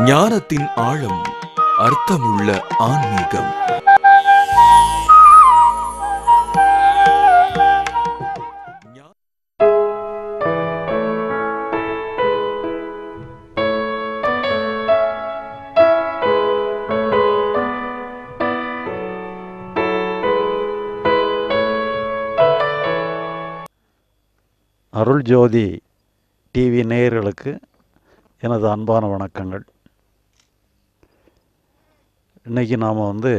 ஞானத்தின் ஆழம் அர்த்தமுள்ள ஆன்மீகம் ஞா- அருள் ஜோதி டிவி நேயர்களுக்கு எனது அன்பான வணக்கங்கள் இன்றைக்கி நாம் வந்து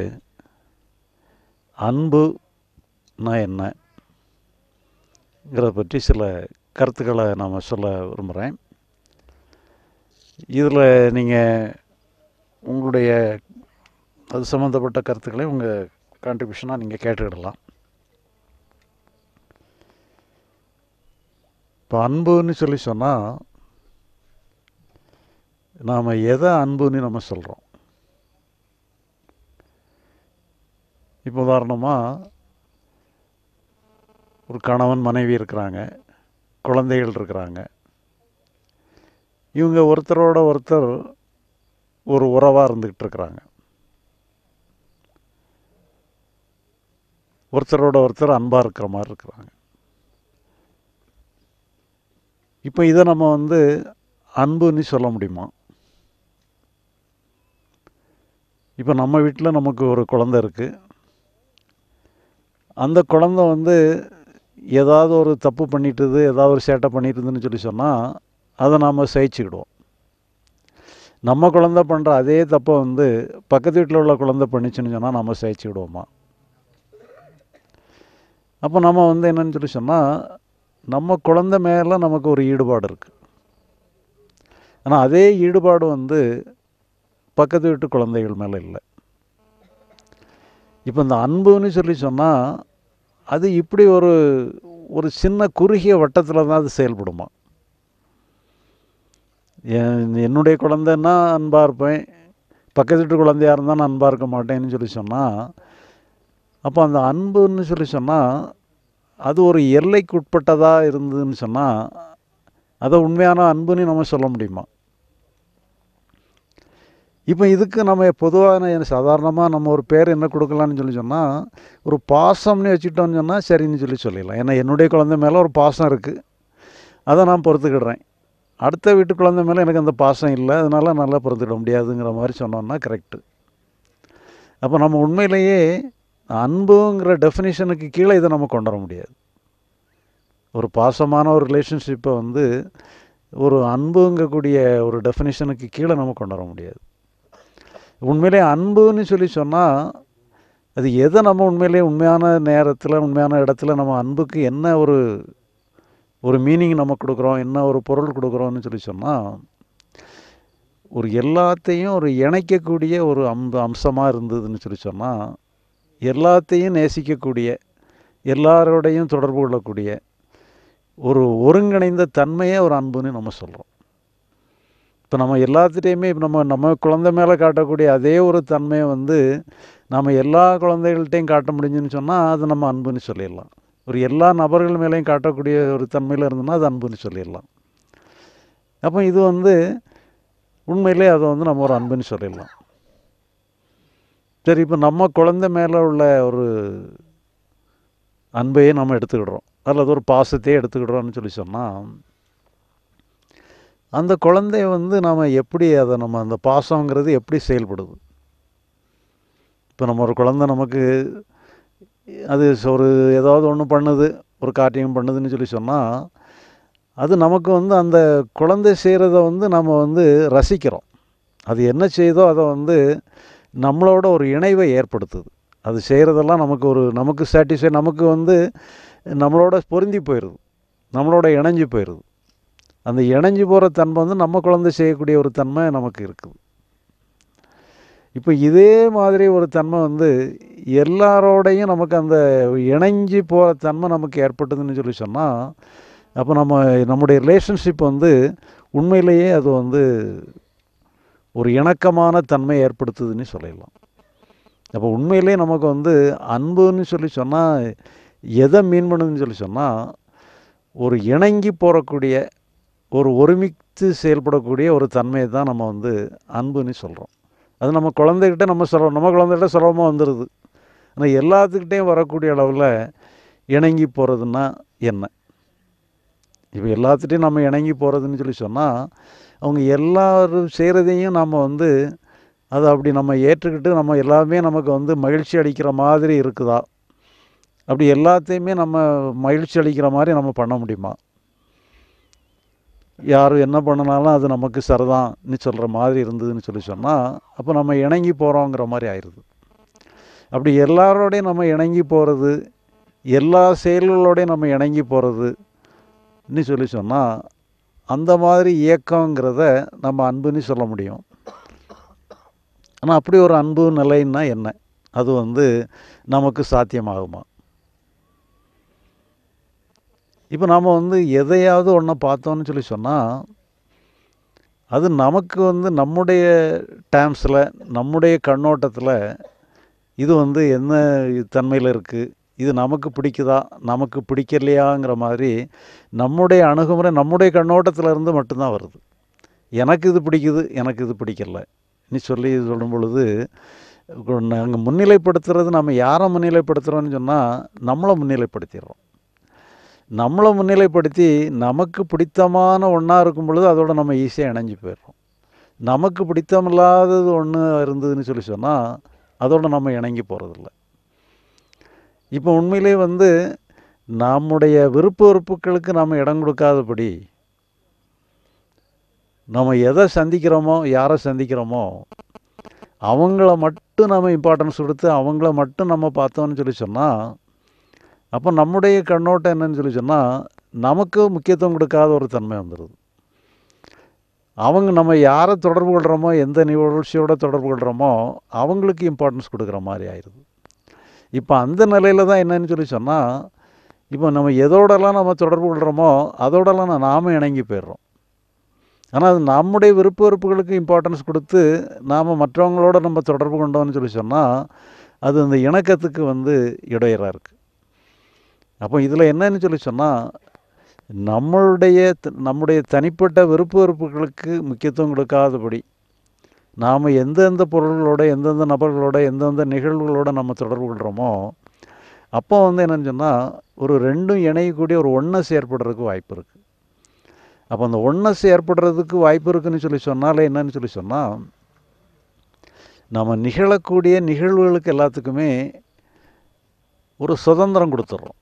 அன்புனா என்னங்கிறத பற்றி சில கருத்துக்களை நாம் சொல்ல விரும்புகிறேன் இதில் நீங்கள் உங்களுடைய அது சம்மந்தப்பட்ட கருத்துக்களை உங்கள் கான்ட்ரிபியூஷனாக நீங்கள் கேட்டுக்கிடலாம் இப்போ அன்புன்னு சொல்லி சொன்னால் நாம் எதை அன்புன்னு நம்ம சொல்கிறோம் இப்போ உதாரணமாக ஒரு கணவன் மனைவி இருக்கிறாங்க குழந்தைகள் இருக்கிறாங்க இவங்க ஒருத்தரோட ஒருத்தர் ஒரு உறவாக இருந்துக்கிட்டு இருக்கிறாங்க ஒருத்தரோட ஒருத்தர் அன்பாக இருக்கிற மாதிரி இருக்கிறாங்க இப்போ இதை நம்ம வந்து அன்புன்னு சொல்ல முடியுமா இப்போ நம்ம வீட்டில் நமக்கு ஒரு குழந்தை இருக்குது அந்த குழந்தை வந்து ஏதாவது ஒரு தப்பு பண்ணிட்டுது ஏதாவது ஒரு சேட்டை பண்ணிட்டுதுன்னு சொல்லி சொன்னால் அதை நாம் சகிச்சுக்கிடுவோம் நம்ம குழந்தை பண்ணுற அதே தப்பை வந்து பக்கத்து வீட்டில் உள்ள குழந்தை பண்ணிச்சுன்னு சொன்னால் நம்ம சகிச்சுக்கிடுவோமா அப்போ நம்ம வந்து என்னன்னு சொல்லி சொன்னால் நம்ம குழந்தை மேலே நமக்கு ஒரு ஈடுபாடு இருக்குது ஆனால் அதே ஈடுபாடு வந்து பக்கத்து வீட்டு குழந்தைகள் மேலே இல்லை இப்போ இந்த அன்புன்னு சொல்லி சொன்னால் அது இப்படி ஒரு ஒரு சின்ன குறுகிய வட்டத்தில் தான் அது செயல்படுமா என் என்னுடைய குழந்தைன்னா அன்பாக இருப்பேன் பக்கத்து வீட்டு குழந்தையாக இருந்தால் நான் அன்பாக இருக்க மாட்டேன்னு சொல்லி சொன்னால் அப்போ அந்த அன்புன்னு சொல்லி சொன்னால் அது ஒரு எல்லைக்கு உட்பட்டதாக இருந்ததுன்னு சொன்னால் அதை உண்மையான அன்புன்னு நம்ம சொல்ல முடியுமா இப்போ இதுக்கு நம்ம பொதுவான சாதாரணமாக நம்ம ஒரு பேர் என்ன கொடுக்கலான்னு சொல்லி சொன்னால் ஒரு பாசம்னு வச்சுட்டோம்னு சொன்னால் சரின்னு சொல்லி சொல்லிடலாம் ஏன்னா என்னுடைய குழந்தை மேலே ஒரு பாசம் இருக்குது அதை நான் பொறுத்துக்கிடுறேன் அடுத்த வீட்டு குழந்தை மேலே எனக்கு அந்த பாசம் இல்லை அதனால் நல்லா பொறுத்துக்கிட முடியாதுங்கிற மாதிரி சொன்னோம்னா கரெக்டு அப்போ நம்ம உண்மையிலேயே அன்புங்கிற டெஃபினிஷனுக்கு கீழே இதை நம்ம கொண்டு வர முடியாது ஒரு பாசமான ஒரு ரிலேஷன்ஷிப்பை வந்து ஒரு அன்புங்கக்கூடிய ஒரு டெஃபினிஷனுக்கு கீழே நம்ம கொண்டு வர முடியாது உண்மையிலே அன்புன்னு சொல்லி சொன்னால் அது எதை நம்ம உண்மையிலே உண்மையான நேரத்தில் உண்மையான இடத்துல நம்ம அன்புக்கு என்ன ஒரு ஒரு மீனிங் நம்ம கொடுக்குறோம் என்ன ஒரு பொருள் கொடுக்குறோம்னு சொல்லி சொன்னால் ஒரு எல்லாத்தையும் ஒரு இணைக்கக்கூடிய ஒரு அம்ப அம்சமாக இருந்ததுன்னு சொல்லி சொன்னால் எல்லாத்தையும் நேசிக்கக்கூடிய எல்லாரோடையும் தொடர்பு கொள்ளக்கூடிய ஒரு ஒருங்கிணைந்த தன்மையை ஒரு அன்புன்னு நம்ம சொல்கிறோம் இப்போ நம்ம எல்லாத்துட்டையுமே இப்போ நம்ம நம்ம குழந்தை மேலே காட்டக்கூடிய அதே ஒரு தன்மையை வந்து நம்ம எல்லா குழந்தைகள்கிட்டையும் காட்ட முடிஞ்சுன்னு சொன்னால் அது நம்ம அன்புன்னு சொல்லிடலாம் ஒரு எல்லா நபர்கள் மேலேயும் காட்டக்கூடிய ஒரு தன்மையில் இருந்ததுன்னா அது அன்புன்னு சொல்லிடலாம் அப்போ இது வந்து உண்மையிலே அதை வந்து நம்ம ஒரு அன்புன்னு சொல்லிடலாம் சரி இப்போ நம்ம குழந்தை மேலே உள்ள ஒரு அன்பையே நம்ம எடுத்துக்கிடுறோம் அல்லது ஒரு பாசத்தையே எடுத்துக்கிடுறோம்னு சொல்லி சொன்னால் அந்த குழந்தைய வந்து நாம் எப்படி அதை நம்ம அந்த பாசங்கிறது எப்படி செயல்படுது இப்போ நம்ம ஒரு குழந்தை நமக்கு அது ஒரு ஏதாவது ஒன்று பண்ணுது ஒரு காரியம் பண்ணுதுன்னு சொல்லி சொன்னால் அது நமக்கு வந்து அந்த குழந்தை செய்கிறத வந்து நம்ம வந்து ரசிக்கிறோம் அது என்ன செய்தோ அதை வந்து நம்மளோட ஒரு இணைவை ஏற்படுத்துது அது செய்கிறதெல்லாம் நமக்கு ஒரு நமக்கு சாட்டிஸ்ஃபை நமக்கு வந்து நம்மளோட பொருந்தி போயிடுது நம்மளோட இணைஞ்சு போயிடுது அந்த இணைஞ்சு போகிற தன்மை வந்து நம்ம குழந்தை செய்யக்கூடிய ஒரு தன்மை நமக்கு இருக்குது இப்போ இதே மாதிரி ஒரு தன்மை வந்து எல்லாரோடையும் நமக்கு அந்த இணைஞ்சு போகிற தன்மை நமக்கு ஏற்பட்டதுன்னு சொல்லி சொன்னால் அப்போ நம்ம நம்முடைய ரிலேஷன்ஷிப் வந்து உண்மையிலேயே அது வந்து ஒரு இணக்கமான தன்மை ஏற்படுத்துதுன்னு சொல்லிடலாம் அப்போ உண்மையிலே நமக்கு வந்து அன்புன்னு சொல்லி சொன்னால் எதை மீன் பண்ணுதுன்னு சொல்லி சொன்னால் ஒரு இணங்கி போகக்கூடிய ஒரு ஒருமித்து செயல்படக்கூடிய ஒரு தன்மையை தான் நம்ம வந்து அன்புன்னு சொல்கிறோம் அது நம்ம குழந்தைகிட்ட நம்ம சொல்கிறோம் நம்ம குழந்தைகிட்ட சுலபமாக வந்துடுது ஆனால் எல்லாத்துக்கிட்டேயும் வரக்கூடிய அளவில் இணங்கி போகிறதுன்னா என்ன இப்போ எல்லாத்துட்டையும் நம்ம இணங்கி போகிறதுன்னு சொல்லி சொன்னால் அவங்க எல்லாரும் செய்கிறதையும் நம்ம வந்து அதை அப்படி நம்ம ஏற்றுக்கிட்டு நம்ம எல்லாமே நமக்கு வந்து மகிழ்ச்சி அளிக்கிற மாதிரி இருக்குதா அப்படி எல்லாத்தையுமே நம்ம மகிழ்ச்சி அளிக்கிற மாதிரி நம்ம பண்ண முடியுமா யார் என்ன பண்ணினாலும் அது நமக்கு சரிதான்னு சொல்கிற மாதிரி இருந்ததுன்னு சொல்லி சொன்னால் அப்போ நம்ம இணங்கி போகிறோங்கிற மாதிரி ஆயிடுது அப்படி எல்லாரோடையும் நம்ம இணங்கி போகிறது எல்லா செயல்களோடையும் நம்ம இணங்கி போகிறதுன்னு சொல்லி சொன்னால் அந்த மாதிரி இயக்கங்கிறத நம்ம அன்புன்னு சொல்ல முடியும் ஆனால் அப்படி ஒரு அன்பு நிலைன்னா என்ன அது வந்து நமக்கு சாத்தியமாகுமா இப்போ நாம் வந்து எதையாவது ஒன்றை பார்த்தோன்னு சொல்லி சொன்னால் அது நமக்கு வந்து நம்முடைய டேம்ஸில் நம்முடைய கண்ணோட்டத்தில் இது வந்து என்ன தன்மையில் இருக்குது இது நமக்கு பிடிக்குதா நமக்கு பிடிக்கலையாங்கிற மாதிரி நம்முடைய அணுகுமுறை நம்முடைய கண்ணோட்டத்தில் இருந்து மட்டும்தான் வருது எனக்கு இது பிடிக்குது எனக்கு இது பிடிக்கல நீ சொல்லி சொல்லும் பொழுது நாங்கள் முன்னிலைப்படுத்துறது நம்ம யாரை முன்னிலைப்படுத்துகிறோன்னு சொன்னால் நம்மளை முன்னிலைப்படுத்திடுறோம் நம்மளை முன்னிலைப்படுத்தி நமக்கு பிடித்தமான ஒன்றா இருக்கும் பொழுது அதோட நம்ம ஈஸியாக இணைஞ்சு போயிடுறோம் நமக்கு பிடித்தமில்லாதது ஒன்று இருந்ததுன்னு சொல்லி சொன்னால் அதோட நம்ம இணங்கி போகிறதில்ல இப்போ உண்மையிலே வந்து நம்முடைய விருப்ப வெறுப்புகளுக்கு நாம் இடம் கொடுக்காதபடி நம்ம எதை சந்திக்கிறோமோ யாரை சந்திக்கிறோமோ அவங்கள மட்டும் நம்ம இம்பார்ட்டன்ஸ் கொடுத்து அவங்கள மட்டும் நம்ம பார்த்தோம்னு சொல்லி சொன்னால் அப்போ நம்முடைய கண்ணோட்டம் என்னன்னு சொல்லி சொன்னால் நமக்கு முக்கியத்துவம் கொடுக்காத ஒரு தன்மை வந்துடுது அவங்க நம்ம யாரை தொடர்பு கொள்கிறோமோ எந்த நிகழ்ச்சியோட தொடர்பு கொள்கிறோமோ அவங்களுக்கு இம்பார்ட்டன்ஸ் கொடுக்குற மாதிரி ஆயிடுது இப்போ அந்த நிலையில் தான் என்னன்னு சொல்லி சொன்னால் இப்போ நம்ம எதோடலாம் நம்ம தொடர்பு கொள்கிறோமோ அதோடலாம் நாம் இணங்கி போயிடுறோம் ஆனால் அது நம்முடைய விருப்ப வெறுப்புகளுக்கு இம்பார்ட்டன்ஸ் கொடுத்து நாம் மற்றவங்களோட நம்ம தொடர்பு கொண்டோம்னு சொல்லி சொன்னால் அது அந்த இணக்கத்துக்கு வந்து இடையராக இருக்குது அப்போ இதில் என்னன்னு சொல்லி சொன்னால் நம்மளுடைய த- நம்முடைய தனிப்பட்ட விருப்ப வெறுப்புகளுக்கு முக்கியத்துவம் கொடுக்காதபடி நாம் எந்தெந்த பொருள்களோட எந்தெந்த நபர்களோட எந்தெந்த நிகழ்வுகளோட நம்ம தொடர்பு கொள்கிறோமோ அப்போ வந்து என்னன்னு சொன்னால் ஒரு ரெண்டும் இணையக்கூடிய ஒரு ஒன்னஸ் ஏற்படுறதுக்கு வாய்ப்பு இருக்குது அப்போ அந்த ஒன்னஸ் ஏற்படுறதுக்கு வாய்ப்பு இருக்குன்னு சொல்லி சொன்னாலே என்னன்னு சொல்லி சொன்னால் நம்ம நிகழக்கூடிய நிகழ்வுகளுக்கு எல்லாத்துக்குமே ஒரு சுதந்திரம் கொடுத்துட்றோம்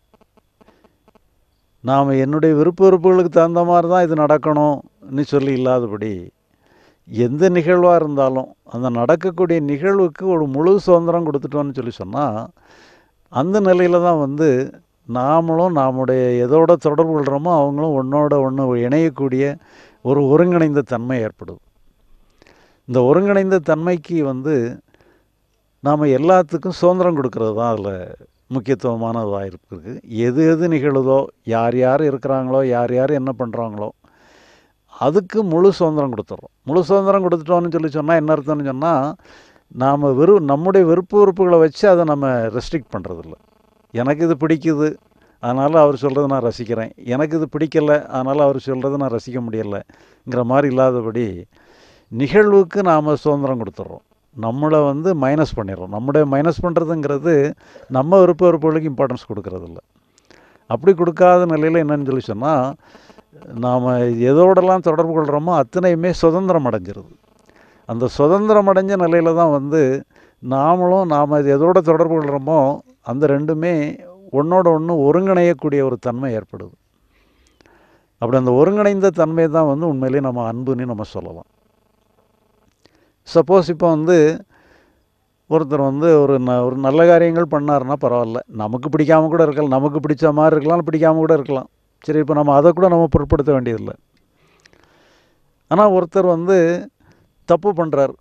நாம் என்னுடைய விருப்ப வெறுப்புகளுக்கு தகுந்த மாதிரி தான் இது நடக்கணும்னு சொல்லி இல்லாதபடி எந்த நிகழ்வாக இருந்தாலும் அந்த நடக்கக்கூடிய நிகழ்வுக்கு ஒரு முழு சுதந்திரம் கொடுத்துட்டோம்னு சொல்லி சொன்னால் அந்த நிலையில் தான் வந்து நாமளும் நாமுடைய எதோட தொடர்பு கொள்கிறோமோ அவங்களும் ஒன்றோட ஒன்று இணையக்கூடிய ஒரு ஒருங்கிணைந்த தன்மை ஏற்படுது இந்த ஒருங்கிணைந்த தன்மைக்கு வந்து நாம் எல்லாத்துக்கும் சுதந்திரம் கொடுக்கறது தான் அதில் முக்கியத்துவமானதாக இருக்குது எது எது நிகழுதோ யார் யார் இருக்கிறாங்களோ யார் யார் என்ன பண்ணுறாங்களோ அதுக்கு முழு சுதந்திரம் கொடுத்துட்றோம் முழு சுதந்திரம் கொடுத்துட்டோம்னு சொல்லி சொன்னால் என்ன அர்த்தம்னு சொன்னால் நாம் வெறு நம்முடைய விருப்ப வெறுப்புகளை வச்சு அதை நம்ம ரெஸ்ட்ரிக்ட் பண்ணுறதில்ல எனக்கு இது பிடிக்குது அதனால் அவர் சொல்கிறத நான் ரசிக்கிறேன் எனக்கு இது பிடிக்கல அதனால் அவர் சொல்கிறத நான் ரசிக்க முடியலைங்கிற மாதிரி இல்லாதபடி நிகழ்வுக்கு நாம் சுதந்திரம் கொடுத்துட்றோம் நம்மளை வந்து மைனஸ் பண்ணிடுறோம் நம்முடைய மைனஸ் பண்ணுறதுங்கிறது நம்ம விருப்ப வெறுப்புகளுக்கு இம்பார்ட்டன்ஸ் கொடுக்கறதில்ல அப்படி கொடுக்காத நிலையில் என்னன்னு சொல்லி சொன்னால் நாம் எதோடலாம் தொடர்பு கொள்கிறோமோ அத்தனையுமே சுதந்திரம் அடைஞ்சிருது அந்த சுதந்திரம் அடைஞ்ச நிலையில் தான் வந்து நாமளும் நாம் எதோட தொடர்பு கொள்கிறோமோ அந்த ரெண்டுமே ஒன்றோட ஒன்று ஒருங்கிணையக்கூடிய ஒரு தன்மை ஏற்படுது அப்படி அந்த ஒருங்கிணைந்த தன்மை தான் வந்து உண்மையிலேயே நம்ம அன்புன்னு நம்ம சொல்லலாம் சப்போஸ் இப்போ வந்து ஒருத்தர் வந்து ஒரு ந ஒரு நல்ல காரியங்கள் பண்ணாருன்னா பரவாயில்ல நமக்கு பிடிக்காம கூட இருக்கலாம் நமக்கு பிடிச்ச மாதிரி இருக்கலாம் பிடிக்காம கூட இருக்கலாம் சரி இப்போ நம்ம அதை கூட நம்ம பொருட்படுத்த வேண்டியதில்லை ஆனால் ஒருத்தர் வந்து தப்பு பண்ணுறார்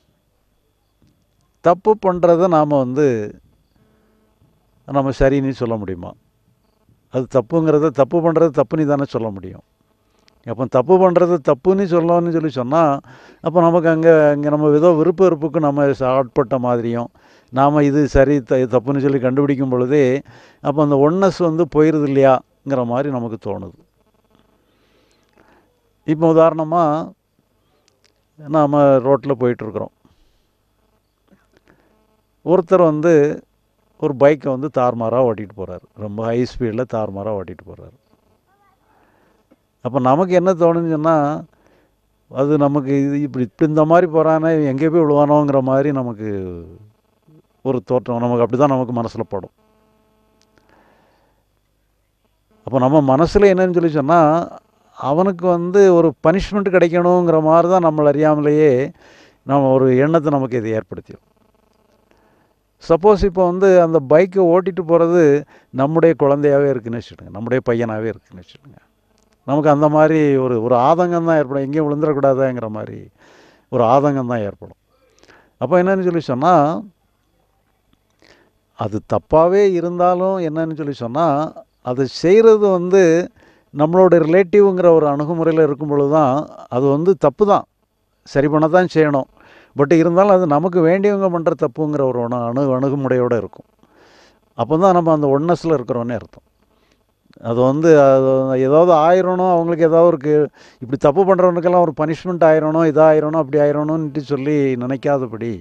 தப்பு பண்ணுறத நாம் வந்து நம்ம சரின்னு சொல்ல முடியுமா அது தப்புங்கிறத தப்பு பண்ணுறது தப்புன்னு தானே சொல்ல முடியும் அப்போ தப்பு பண்ணுறது தப்புன்னு சொல்லணும்னு சொல்லி சொன்னால் அப்போ நமக்கு அங்கே அங்கே நம்ம ஏதோ விருப்ப வெறுப்புக்கு நம்ம ஆட்பட்ட மாதிரியும் நாம் இது சரி த தப்புன்னு சொல்லி கண்டுபிடிக்கும் பொழுதே அப்போ அந்த ஒன்னஸ் வந்து போயிடுது இல்லையாங்கிற மாதிரி நமக்கு தோணுது இப்போ உதாரணமாக நாம் ரோட்டில் போயிட்டுருக்குறோம் ஒருத்தர் வந்து ஒரு பைக்கை வந்து தாறுமாறாக ஓட்டிகிட்டு போகிறாரு ரொம்ப ஹை ஸ்பீடில் தாறுமாறாக ஓட்டிகிட்டு போகிறாரு அப்போ நமக்கு என்ன தோணுன்னு சொன்னால் அது நமக்கு இது இப்படி இப்படி இந்த மாதிரி போகிறானே எங்கே போய் விழுவானோங்கிற மாதிரி நமக்கு ஒரு தோற்றம் நமக்கு அப்படி தான் நமக்கு மனசில் படும் அப்போ நம்ம மனசில் என்னன்னு சொல்லி சொன்னால் அவனுக்கு வந்து ஒரு பனிஷ்மெண்ட் கிடைக்கணுங்கிற மாதிரி தான் நம்மளை அறியாமலேயே நம்ம ஒரு எண்ணத்தை நமக்கு இது ஏற்படுத்திடும் சப்போஸ் இப்போ வந்து அந்த பைக்கை ஓட்டிட்டு போகிறது நம்முடைய குழந்தையாகவே இருக்குன்னு வச்சுடுங்க நம்முடைய பையனாகவே இருக்குன்னு வச்சுடுங்க நமக்கு அந்த மாதிரி ஒரு ஒரு ஆதங்கம் தான் ஏற்படும் எங்கேயும் விழுந்துடக்கூடாதுங்கிற மாதிரி ஒரு ஆதங்கம் தான் ஏற்படும் அப்போ என்னன்னு சொல்லி சொன்னால் அது தப்பாகவே இருந்தாலும் என்னன்னு சொல்லி சொன்னால் அது செய்கிறது வந்து நம்மளோட ரிலேட்டிவ்ங்கிற ஒரு அணுகுமுறையில் இருக்கும் பொழுது தான் அது வந்து தப்பு தான் சரி பண்ண தான் செய்யணும் பட் இருந்தாலும் அது நமக்கு வேண்டியவங்க பண்ணுற தப்புங்கிற ஒரு அணு அணு அணுகுமுறையோடு இருக்கும் அப்போ தான் நம்ம அந்த ஒன்னஸில் இருக்கிறோன்னே அர்த்தம் அது வந்து அது ஏதாவது ஆயிரணும் அவங்களுக்கு ஏதாவது ஒரு கே- இப்படி தப்பு பண்ணுறவனுக்கெல்லாம் ஒரு பனிஷ்மெண்ட் ஆயிரணும் இதாயிரணும் அப்படி ஆயிரணும்ன்ட்டு சொல்லி நினைக்காதபடி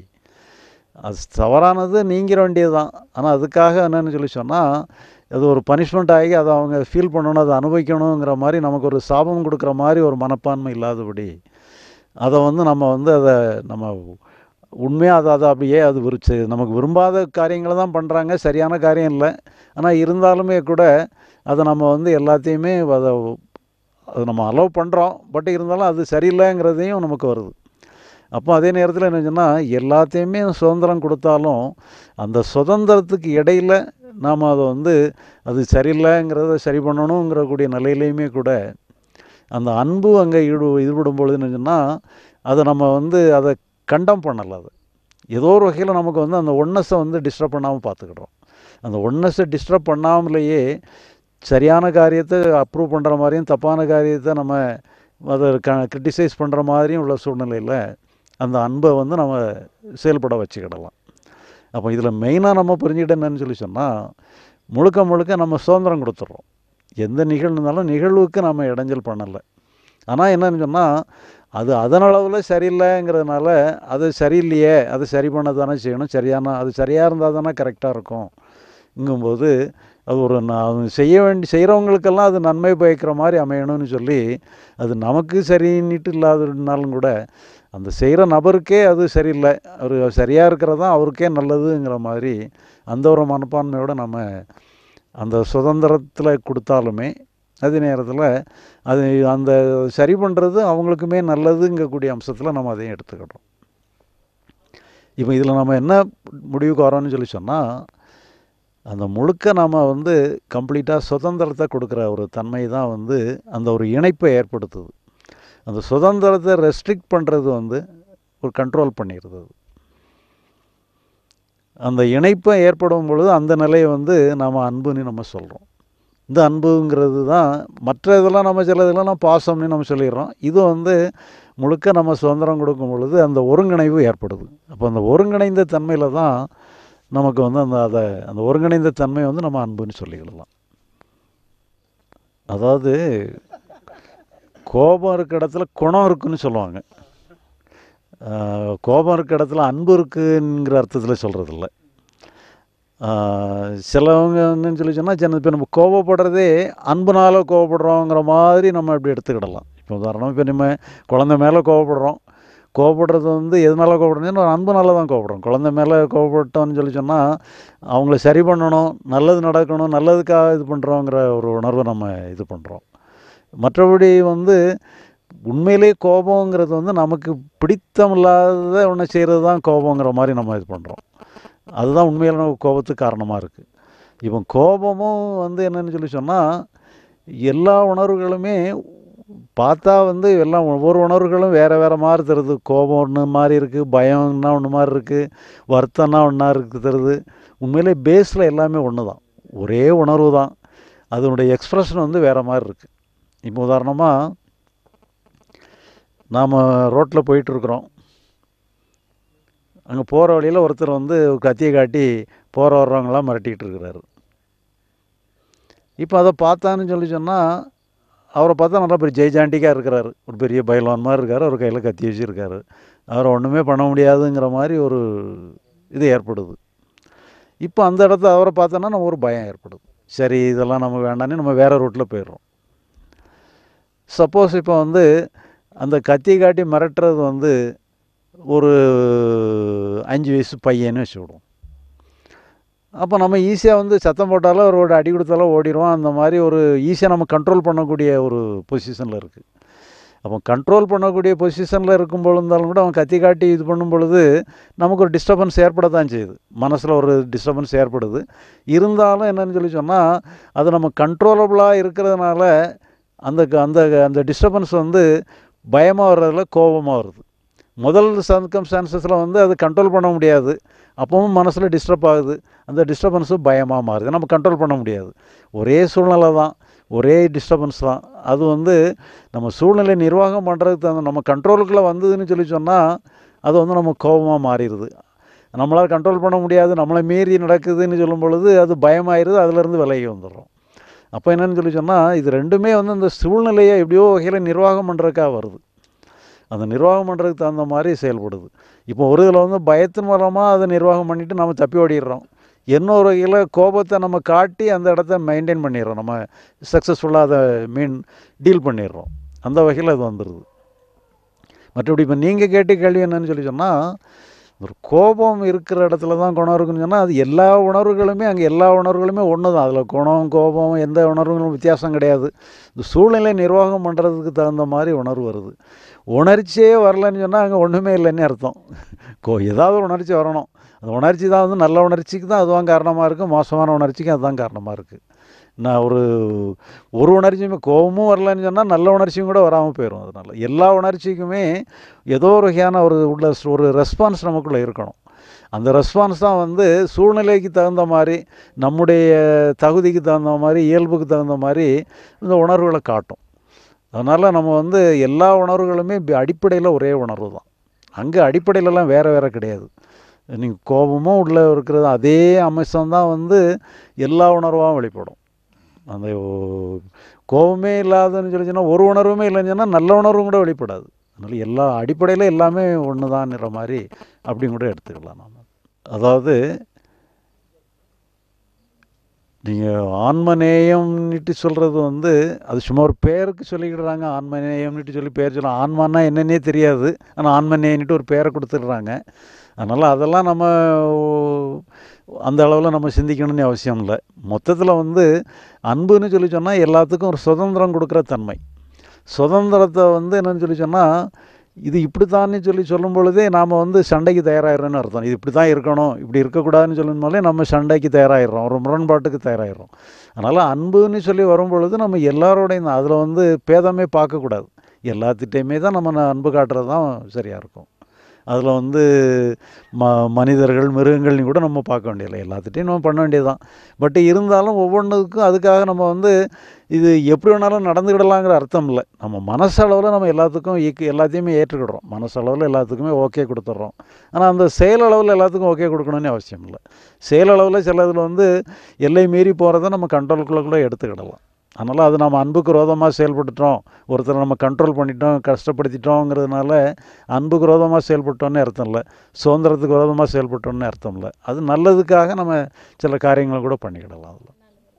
அது தவறானது நீங்கிற வேண்டியது தான் ஆனால் அதுக்காக என்னன்னு சொல்லி சொன்னால் அது ஒரு பனிஷ்மெண்ட் ஆகி அதை அவங்க ஃபீல் பண்ணணும் அதை அனுபவிக்கணுங்கிற மாதிரி நமக்கு ஒரு சாபம் கொடுக்குற மாதிரி ஒரு மனப்பான்மை இல்லாதபடி அதை வந்து நம்ம வந்து அதை நம்ம உண்மையாக அதை அதை அப்படியே அது விரிச்சு நமக்கு விரும்பாத காரியங்களை தான் பண்ணுறாங்க சரியான காரியம் இல்லை ஆனால் இருந்தாலுமே கூட அதை நம்ம வந்து எல்லாத்தையுமே அதை அது நம்ம அலோவ் பண்ணுறோம் பட் இருந்தாலும் அது சரியில்லைங்கிறதையும் நமக்கு வருது அப்போ அதே நேரத்தில் என்ன சொன்னால் எல்லாத்தையுமே சுதந்திரம் கொடுத்தாலும் அந்த சுதந்திரத்துக்கு இடையில் நாம் அதை வந்து அது சரியில்லைங்கிறத சரி பண்ணணுங்கிற கூடிய நிலையிலையுமே கூட அந்த அன்பு அங்கே ஈடு ஈடுபடும் பொழுதுன்னு சொன்னால் அதை நம்ம வந்து அதை கண்டம் பண்ணலை அது ஏதோ ஒரு வகையில் நமக்கு வந்து அந்த ஒன்னஸை வந்து டிஸ்டர்ப் பண்ணாமல் பார்த்துக்கிடுறோம் அந்த ஒன்னஸை டிஸ்டர்ப் பண்ணாமலேயே சரியான காரியத்தை அப்ரூவ் பண்ணுற மாதிரியும் தப்பான காரியத்தை நம்ம அதை க கிரிட்டிசைஸ் பண்ணுற மாதிரியும் உள்ள சூழ்நிலையில் அந்த அன்பை வந்து நம்ம செயல்பட வச்சுக்கிடலாம் அப்போ இதில் மெயினாக நம்ம புரிஞ்சுக்கிட்ட என்னன்னு சொல்லி சொன்னால் முழுக்க முழுக்க நம்ம சுதந்திரம் கொடுத்துட்றோம் எந்த நிகழ்வுனாலும் நிகழ்வுக்கு நம்ம இடைஞ்சல் பண்ணலை ஆனால் என்னன்னு சொன்னால் அது அதனளவில் சரியில்லைங்கிறதுனால அது சரியில்லையே அது சரி பண்ண தானே செய்யணும் சரியான அது சரியாக இருந்தால் தானே கரெக்டாக இருக்கும் இங்கும்போது அது ஒரு ந- அது செய்ய வேண்டி செய்கிறவங்களுக்கெல்லாம் அது நன்மை பயக்கிற மாதிரி அமையணும்னு சொல்லி அது நமக்கு சரின்னுட்டு இல்லாதனாலும் கூட அந்த செய்கிற நபருக்கே அது சரியில்லை அவர் சரியாக இருக்கிறது தான் அவருக்கே நல்லதுங்கிற மாதிரி அந்த ஒரு மனப்பான்மையோடு நம்ம அந்த சுதந்திரத்தில் கொடுத்தாலுமே அதே நேரத்தில் அது அந்த சரி பண்ணுறது அவங்களுக்குமே நல்லதுங்கக்கூடிய அம்சத்தில் நம்ம அதையும் எடுத்துக்கிட்டோம் இப்போ இதில் நம்ம என்ன முடிவுக்கு வரோம்னு சொல்லி சொன்னால் அந்த முழுக்க நாம் வந்து கம்ப்ளீட்டாக சுதந்திரத்தை கொடுக்குற ஒரு தன்மை தான் வந்து அந்த ஒரு இணைப்பை ஏற்படுத்துது அந்த சுதந்திரத்தை ரெஸ்ட்ரிக்ட் பண்ணுறது வந்து ஒரு கண்ட்ரோல் பண்ணிடுது அது. அந்த இணைப்பை ஏற்படும் பொழுது அந்த நிலையை வந்து நாம் அன்புன்னு நம்ம சொல்கிறோம் இந்த அன்புங்கிறது தான் மற்ற இதெல்லாம் நம்ம சில இதெல்லாம் பாசம்னு நம்ம சொல்லிடுறோம் இது வந்து முழுக்க நம்ம சுதந்திரம் கொடுக்கும் பொழுது அந்த ஒருங்கிணைவு ஏற்படுது அப்போ அந்த ஒருங்கிணைந்த தன்மையில் தான் நமக்கு வந்து அந்த அதை அந்த ஒருங்கிணைந்த தன்மை வந்து நம்ம அன்புன்னு சொல்லிக்கிடலாம் அதாவது கோபம் இருக்க இடத்துல குணம் இருக்குன்னு சொல்லுவாங்க ஆஹ் கோபம் இருக்க இடத்துல அன்பு இருக்குங்கிற அர்த்தத்தில் சொல்கிறதில்ல சிலவங்க என்னன்னு சொல்லி சொன்னால் சின்ன இப்போ நம்ம கோபப்படுறதே அன்புனால கோபப்படுறோங்கிற மாதிரி நம்ம இப்படி எடுத்துக்கிடலாம் இப்போ உதாரணம் இப்போ நம்ம குழந்தை மேலே கோபப்படுறோம் கோபப்படுறது வந்து எதனால கோபப்படுறோம்னு ஒரு அன்புனால தான் கோபப்படுறோம் குழந்தை மேலே கோபப்பட்டோம்னு சொல்லி சொன்னால் அவங்கள சரி பண்ணணும் நல்லது நடக்கணும் நல்லதுக்காக இது பண்ணுறோங்கிற ஒரு உணர்வை நம்ம இது பண்ணுறோம் மற்றபடி வந்து உண்மையிலே கோபங்கிறது வந்து நமக்கு பிடித்தமில்லாத ஒன்று செய்கிறது தான் கோபங்கிற மாதிரி நம்ம இது பண்ணுறோம் அதுதான் உண்மையில நமக்கு கோபத்துக்கு காரணமாக இருக்குது இப்போ கோபமும் வந்து என்னன்னு சொல்லி சொன்னால் எல்லா உணர்வுகளுமே பார்த்தா வந்து எல்லாம் ஒவ்வொரு உணர்வுகளும் வேறு வேறு மாதிரி தருது கோபம் ஒன்று மாதிரி இருக்குது பயம்னா ஒன்று மாதிரி இருக்குது வருத்தம்னா ஒன்றா இருக்குது தருது உண்மையிலே பேஸில் எல்லாமே ஒன்று தான் ஒரே உணர்வு தான் அதனுடைய எக்ஸ்ப்ரெஷன் வந்து வேறு மாதிரி இருக்குது இப்போ உதாரணமாக நாம் ரோட்டில் போயிட்டுருக்குறோம் அங்கே போகிற வழியில் ஒருத்தர் வந்து ஒரு கத்தியை காட்டி போகிற வர்றவங்களாம் மிரட்டிகிட்டு இருக்கிறாரு இப்போ அதை பார்த்தான்னு சொல்லி சொன்னால் அவரை பார்த்தா நல்லா பெரிய ஜெய்ஜாண்டிக்காக இருக்கிறாரு ஒரு பெரிய பைலவான் மாதிரி இருக்கார் அவர் கையில் கத்தி வச்சுருக்காரு அவரை ஒன்றுமே பண்ண முடியாதுங்கிற மாதிரி ஒரு இது ஏற்படுது இப்போ அந்த இடத்த அவரை பார்த்தோன்னா நம்ம ஒரு பயம் ஏற்படுது சரி இதெல்லாம் நம்ம வேண்டான்னு நம்ம வேறு ரூட்டில் போயிடுறோம் சப்போஸ் இப்போ வந்து அந்த கத்தி காட்டி மிரட்டுறது வந்து ஒரு அஞ்சு வயசு பையன்னு வச்சு விடுவோம் அப்போ நம்ம ஈஸியாக வந்து சத்தம் போட்டாலும் ஒரு அடி கொடுத்தாலும் ஓடிடுவோம் அந்த மாதிரி ஒரு ஈஸியாக நம்ம கண்ட்ரோல் பண்ணக்கூடிய ஒரு பொசிஷனில் இருக்குது அப்போ கண்ட்ரோல் பண்ணக்கூடிய பொசிஷனில் இருக்கும் இருந்தாலும் கூட அவன் கத்தி காட்டி இது பண்ணும் பொழுது நமக்கு ஒரு டிஸ்டர்பன்ஸ் ஏற்பட தான் செய்யுது மனசில் ஒரு டிஸ்டர்பன்ஸ் ஏற்படுது இருந்தாலும் என்னன்னு சொல்லி சொன்னால் அது நம்ம கண்ட்ரோலபுளாக இருக்கிறதுனால அந்த அந்த அந்த டிஸ்டர்பன்ஸ் வந்து பயமாக வர்றதில்ல கோபமாக வருது முதல் சர்க்கம்ஸ்டான்சஸில் வந்து அது கண்ட்ரோல் பண்ண முடியாது அப்பவும் மனசில் டிஸ்டர்ப் ஆகுது அந்த டிஸ்டர்பன்ஸு பயமாக மாறுது நம்ம கண்ட்ரோல் பண்ண முடியாது ஒரே சூழ்நிலை தான் ஒரே டிஸ்டர்பன்ஸ் தான் அது வந்து நம்ம சூழ்நிலை நிர்வாகம் பண்ணுறதுக்கு தகுந்த நம்ம கண்ட்ரோலுக்குள்ளே வந்ததுன்னு சொல்லி சொன்னால் அது வந்து நம்ம கோபமாக மாறிடுது நம்மளால் கண்ட்ரோல் பண்ண முடியாது நம்மளை மீறி நடக்குதுன்னு சொல்லும் பொழுது அது பயமாயிருது அதிலேருந்து விலகி வந்துடுறோம் அப்போ என்னன்னு சொல்லி சொன்னால் இது ரெண்டுமே வந்து அந்த சூழ்நிலையை எப்படியோ வகையில் நிர்வாகம் பண்ணுறதுக்காக வருது அந்த நிர்வாகம் பண்ணுறதுக்கு தகுந்த மாதிரி செயல்படுது இப்போ ஒரு இதில் வந்து பயத்தின் மூலமாக அதை நிர்வாகம் பண்ணிவிட்டு நம்ம தப்பி ஓடிடுறோம் இன்னொரு வகையில் கோபத்தை நம்ம காட்டி அந்த இடத்த மெயின்டைன் பண்ணிடுறோம் நம்ம சக்ஸஸ்ஃபுல்லாக அதை மீன் டீல் பண்ணிடுறோம் அந்த வகையில் அது வந்துடுது மற்றபடி இப்போ நீங்கள் கேட்ட கேள்வி என்னன்னு சொல்லி சொன்னால் ஒரு கோபம் இருக்கிற இடத்துல தான் குணம் இருக்குன்னு சொன்னால் அது எல்லா உணர்வுகளுமே அங்கே எல்லா உணர்வுகளுமே ஒன்று தான் அதில் குணம் கோபம் எந்த உணர்வுகளும் வித்தியாசம் கிடையாது இந்த சூழ்நிலை நிர்வாகம் பண்ணுறதுக்கு தகுந்த மாதிரி உணர்வு வருது உணர்ச்சியே வரலன்னு சொன்னால் அங்கே ஒன்றுமே இல்லைன்னு அர்த்தம் கோ ஏதாவது ஒரு உணர்ச்சி வரணும் அந்த உணர்ச்சி தான் வந்து நல்ல உணர்ச்சிக்கு தான் அதுதான் காரணமாக இருக்குது மோசமான உணர்ச்சிக்கு அதுதான் காரணமாக இருக்குது நான் ஒரு ஒரு உணர்ச்சியுமே கோபமும் வரலன்னு சொன்னால் நல்ல உணர்ச்சியும் கூட வராமல் போயிடும் அதனால் எல்லா உணர்ச்சிக்குமே ஏதோ ஒரு வகையான ஒரு உள்ள ஒரு ரெஸ்பான்ஸ் நமக்குள்ளே இருக்கணும் அந்த ரெஸ்பான்ஸ் தான் வந்து சூழ்நிலைக்கு தகுந்த மாதிரி நம்முடைய தகுதிக்கு தகுந்த மாதிரி இயல்புக்கு தகுந்த மாதிரி இந்த உணர்வுகளை காட்டும் அதனால் நம்ம வந்து எல்லா உணர்வுகளுமே அடிப்படையில் ஒரே உணர்வு தான் அங்கே அடிப்படையிலலாம் வேறு வேறு கிடையாது நீங்கள் கோபமும் உள்ளே இருக்கிறது அதே அம்சம் தான் வந்து எல்லா உணர்வாகவும் வெளிப்படும் அந்த கோபமே இல்லாதன்னு சொல்லி சொன்னால் ஒரு உணர்வுமே இல்லைன்னு சொன்னால் நல்ல உணர்வும் கூட வெளிப்படாது அதனால் எல்லா அடிப்படையில் எல்லாமே ஒன்று தான்ன்ற மாதிரி அப்படின்னு கூட எடுத்துக்கலாம் நாம் அதாவது நீங்கள் ஆன்மநேயம்னுட்டு சொல்கிறது வந்து அது சும்மா ஒரு பேருக்கு சொல்லிக்கிடுறாங்க ஆன்மநேயம்னுட்டு சொல்லி பேர் சொல்லலாம் ஆன்மான்னா என்னன்னே தெரியாது ஆனால் ஆன்மநேயன்ட்டு ஒரு பேரை கொடுத்துட்றாங்க அதனால் அதெல்லாம் நம்ம அந்த அளவில் நம்ம சிந்திக்கணும்னு அவசியம் இல்லை மொத்தத்தில் வந்து அன்புன்னு சொல்லி சொன்னால் எல்லாத்துக்கும் ஒரு சுதந்திரம் கொடுக்குற தன்மை சுதந்திரத்தை வந்து என்னன்னு சொல்லி சொன்னால் இது இப்படித்தான்னு சொல்லி சொல்லும் பொழுதே நாம் வந்து சண்டைக்கு தயாராகிறோன்னு அர்த்தம் இது இப்படி தான் இருக்கணும் இப்படி இருக்கக்கூடாதுன்னு சொல்லும்போதே நம்ம சண்டைக்கு தயாராகிடுறோம் ஒரு முரண்பாட்டுக்கு தயாராகிடுறோம் அதனால் அன்புன்னு சொல்லி வரும் பொழுது நம்ம எல்லாரோடையும் தான் அதில் வந்து பேதமே பார்க்கக்கூடாது எல்லாத்திட்டையுமே தான் நம்ம அன்பு காட்டுறது தான் சரியாக இருக்கும் அதில் வந்து ம மனிதர்கள் மிருகங்கள்னு கூட நம்ம பார்க்க வேண்டியதில்லை எல்லாத்துட்டையும் நம்ம பண்ண வேண்டியது தான் பட் இருந்தாலும் ஒவ்வொன்றுக்கும் அதுக்காக நம்ம வந்து இது எப்படி வேணாலும் நடந்துக்கிடலாங்கிற அர்த்தம் இல்லை நம்ம மனசளவில் நம்ம எல்லாத்துக்கும் ஈக்கு எல்லாத்தையுமே ஏற்றுக்கிடுறோம் மனசளவில் எல்லாத்துக்குமே ஓகே கொடுத்துட்றோம் ஆனால் அந்த செயலளவில் எல்லாத்துக்கும் ஓகே கொடுக்கணும்னு அவசியம் இல்லை செயலளவில் சில இதில் வந்து எல்லை மீறி போகிறத நம்ம கண்ட்ரோலுக்குள்ளே கூட எடுத்துக்கிடலாம் அதனால் அது நம்ம அன்புக்கு ரோதமாக செயல்பட்டுட்டோம் ஒருத்தரை நம்ம கண்ட்ரோல் பண்ணிட்டோம் கஷ்டப்படுத்திட்டோங்கிறதுனால அன்புக்கு ரோதமாக செயல்பட்டோன்னு அர்த்தம் இல்லை சுதந்திரத்துக்கு ரோதமாக செயல்பட்டோன்னு அர்த்தம் இல்லை அது நல்லதுக்காக நம்ம சில காரியங்களை கூட பண்ணிக்கிடலாம் அதில்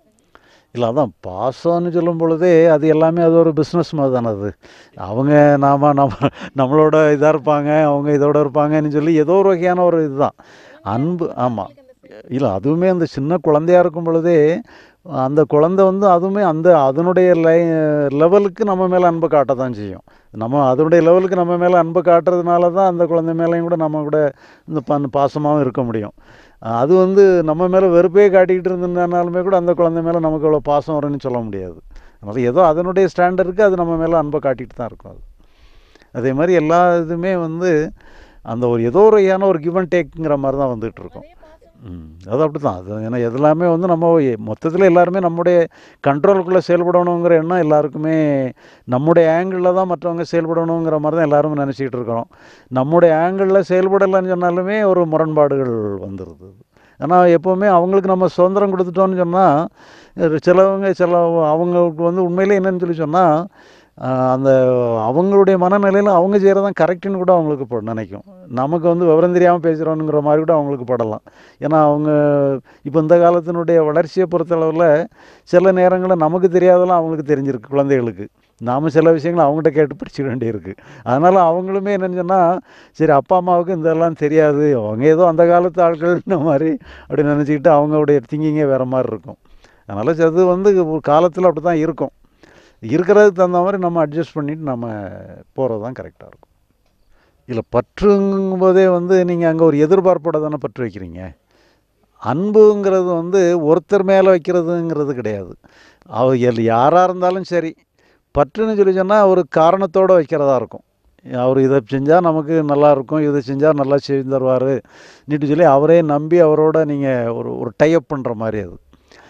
இல்லை அதான் பாசம்னு சொல்லும் பொழுதே அது எல்லாமே அது ஒரு பிஸ்னஸ் மாதிரி தானே அது அவங்க நாம் நம்ம நம்மளோட இதாக இருப்பாங்க அவங்க இதோட இருப்பாங்கன்னு சொல்லி ஏதோ ஒரு வகையான ஒரு இதுதான் அன்பு ஆமாம் இல்லை அதுவுமே அந்த சின்ன குழந்தையாக இருக்கும் பொழுதே அந்த குழந்தை வந்து அதுவுமே அந்த அதனுடைய லை லெவலுக்கு நம்ம மேலே அன்பை காட்ட தான் செய்யும் நம்ம அதனுடைய லெவலுக்கு நம்ம மேலே அன்பை காட்டுறதுனால தான் அந்த குழந்தை மேலேயும் கூட நம்ம கூட இந்த பன் பாசமாகவும் இருக்க முடியும் அது வந்து நம்ம மேலே வெறுப்பே காட்டிக்கிட்டு இருந்ததுனாலுமே கூட அந்த குழந்தை மேலே நமக்கு அவ்வளோ பாசம் வரும்னு சொல்ல முடியாது அதனால் ஏதோ அதனுடைய ஸ்டாண்டர்டுக்கு அது நம்ம மேலே அன்பை காட்டிகிட்டு தான் இருக்கும் அது அதே மாதிரி எல்லா இதுவுமே வந்து அந்த ஒரு ஏதோ ஒரு வகையான ஒரு கிவ் அண்ட் டேக்குங்கிற மாதிரி தான் வந்துகிட்டு இருக்கும் ம் அது அப்படி தான் அது ஏன்னா எல்லாமே வந்து நம்ம மொத்தத்தில் எல்லாருமே நம்முடைய கண்ட்ரோலுக்குள்ளே செயல்படணுங்கிற எண்ணம் எல்லாருக்குமே நம்முடைய ஆங்கிளில் தான் மற்றவங்க செயல்படணுங்கிற மாதிரி தான் எல்லாரும் நினச்சிக்கிட்டு இருக்கிறோம் நம்முடைய ஆங்கிளில் செயல்படலைன்னு சொன்னாலுமே ஒரு முரண்பாடுகள் வந்துடுது ஆனால் எப்போவுமே அவங்களுக்கு நம்ம சுதந்திரம் கொடுத்துட்டோம்னு சொன்னால் சிலவங்க சில அவங்களுக்கு வந்து உண்மையிலே என்னன்னு சொல்லி சொன்னால் அந்த அவங்களுடைய மனநிலையில் அவங்க செய்கிறதான் கரெக்டுன்னு கூட அவங்களுக்கு ப- நினைக்கும் நமக்கு வந்து விவரம் தெரியாமல் பேசுகிறோனுங்கிற மாதிரி கூட அவங்களுக்கு படலாம் ஏன்னா அவங்க இப்போ இந்த காலத்தினுடைய வளர்ச்சியை பொறுத்தளவில் சில நேரங்களில் நமக்கு தெரியாதெல்லாம் அவங்களுக்கு தெரிஞ்சிருக்கு குழந்தைகளுக்கு நாம் சில விஷயங்களை அவங்ககிட்ட கேட்டு படிச்சுக்க வேண்டியிருக்கு அதனால் அவங்களுமே என்னன்னு சொன்னால் சரி அப்பா அம்மாவுக்கு இதெல்லாம் தெரியாது அவங்க ஏதோ அந்த காலத்து ஆட்கள்ன்ற மாதிரி அப்படி நினச்சிக்கிட்டு அவங்களுடைய திங்கிங்கே வேறு மாதிரி இருக்கும் அதனால் அது வந்து ஒரு காலத்தில் அப்படி தான் இருக்கும் இருக்கிறதுக்கு தகுந்த மாதிரி நம்ம அட்ஜஸ்ட் பண்ணிட்டு நம்ம போகிறது தான் கரெக்டாக இருக்கும் இதில் பற்றுங்கும் போதே வந்து நீங்கள் அங்கே ஒரு எதிர்பார்ப்போட தானே பற்று வைக்கிறீங்க அன்புங்கிறது வந்து ஒருத்தர் மேலே வைக்கிறதுங்கிறது கிடையாது அவ எல் யாராக இருந்தாலும் சரி பற்றுன்னு சொல்லி சொன்னால் ஒரு காரணத்தோடு வைக்கிறதா இருக்கும் அவர் இதை செஞ்சால் நமக்கு நல்லா இருக்கும் இதை செஞ்சால் நல்லா செஞ்சு தருவார் நீட்டு சொல்லி அவரே நம்பி அவரோட நீங்கள் ஒரு ஒரு டைப் பண்ணுற மாதிரி அது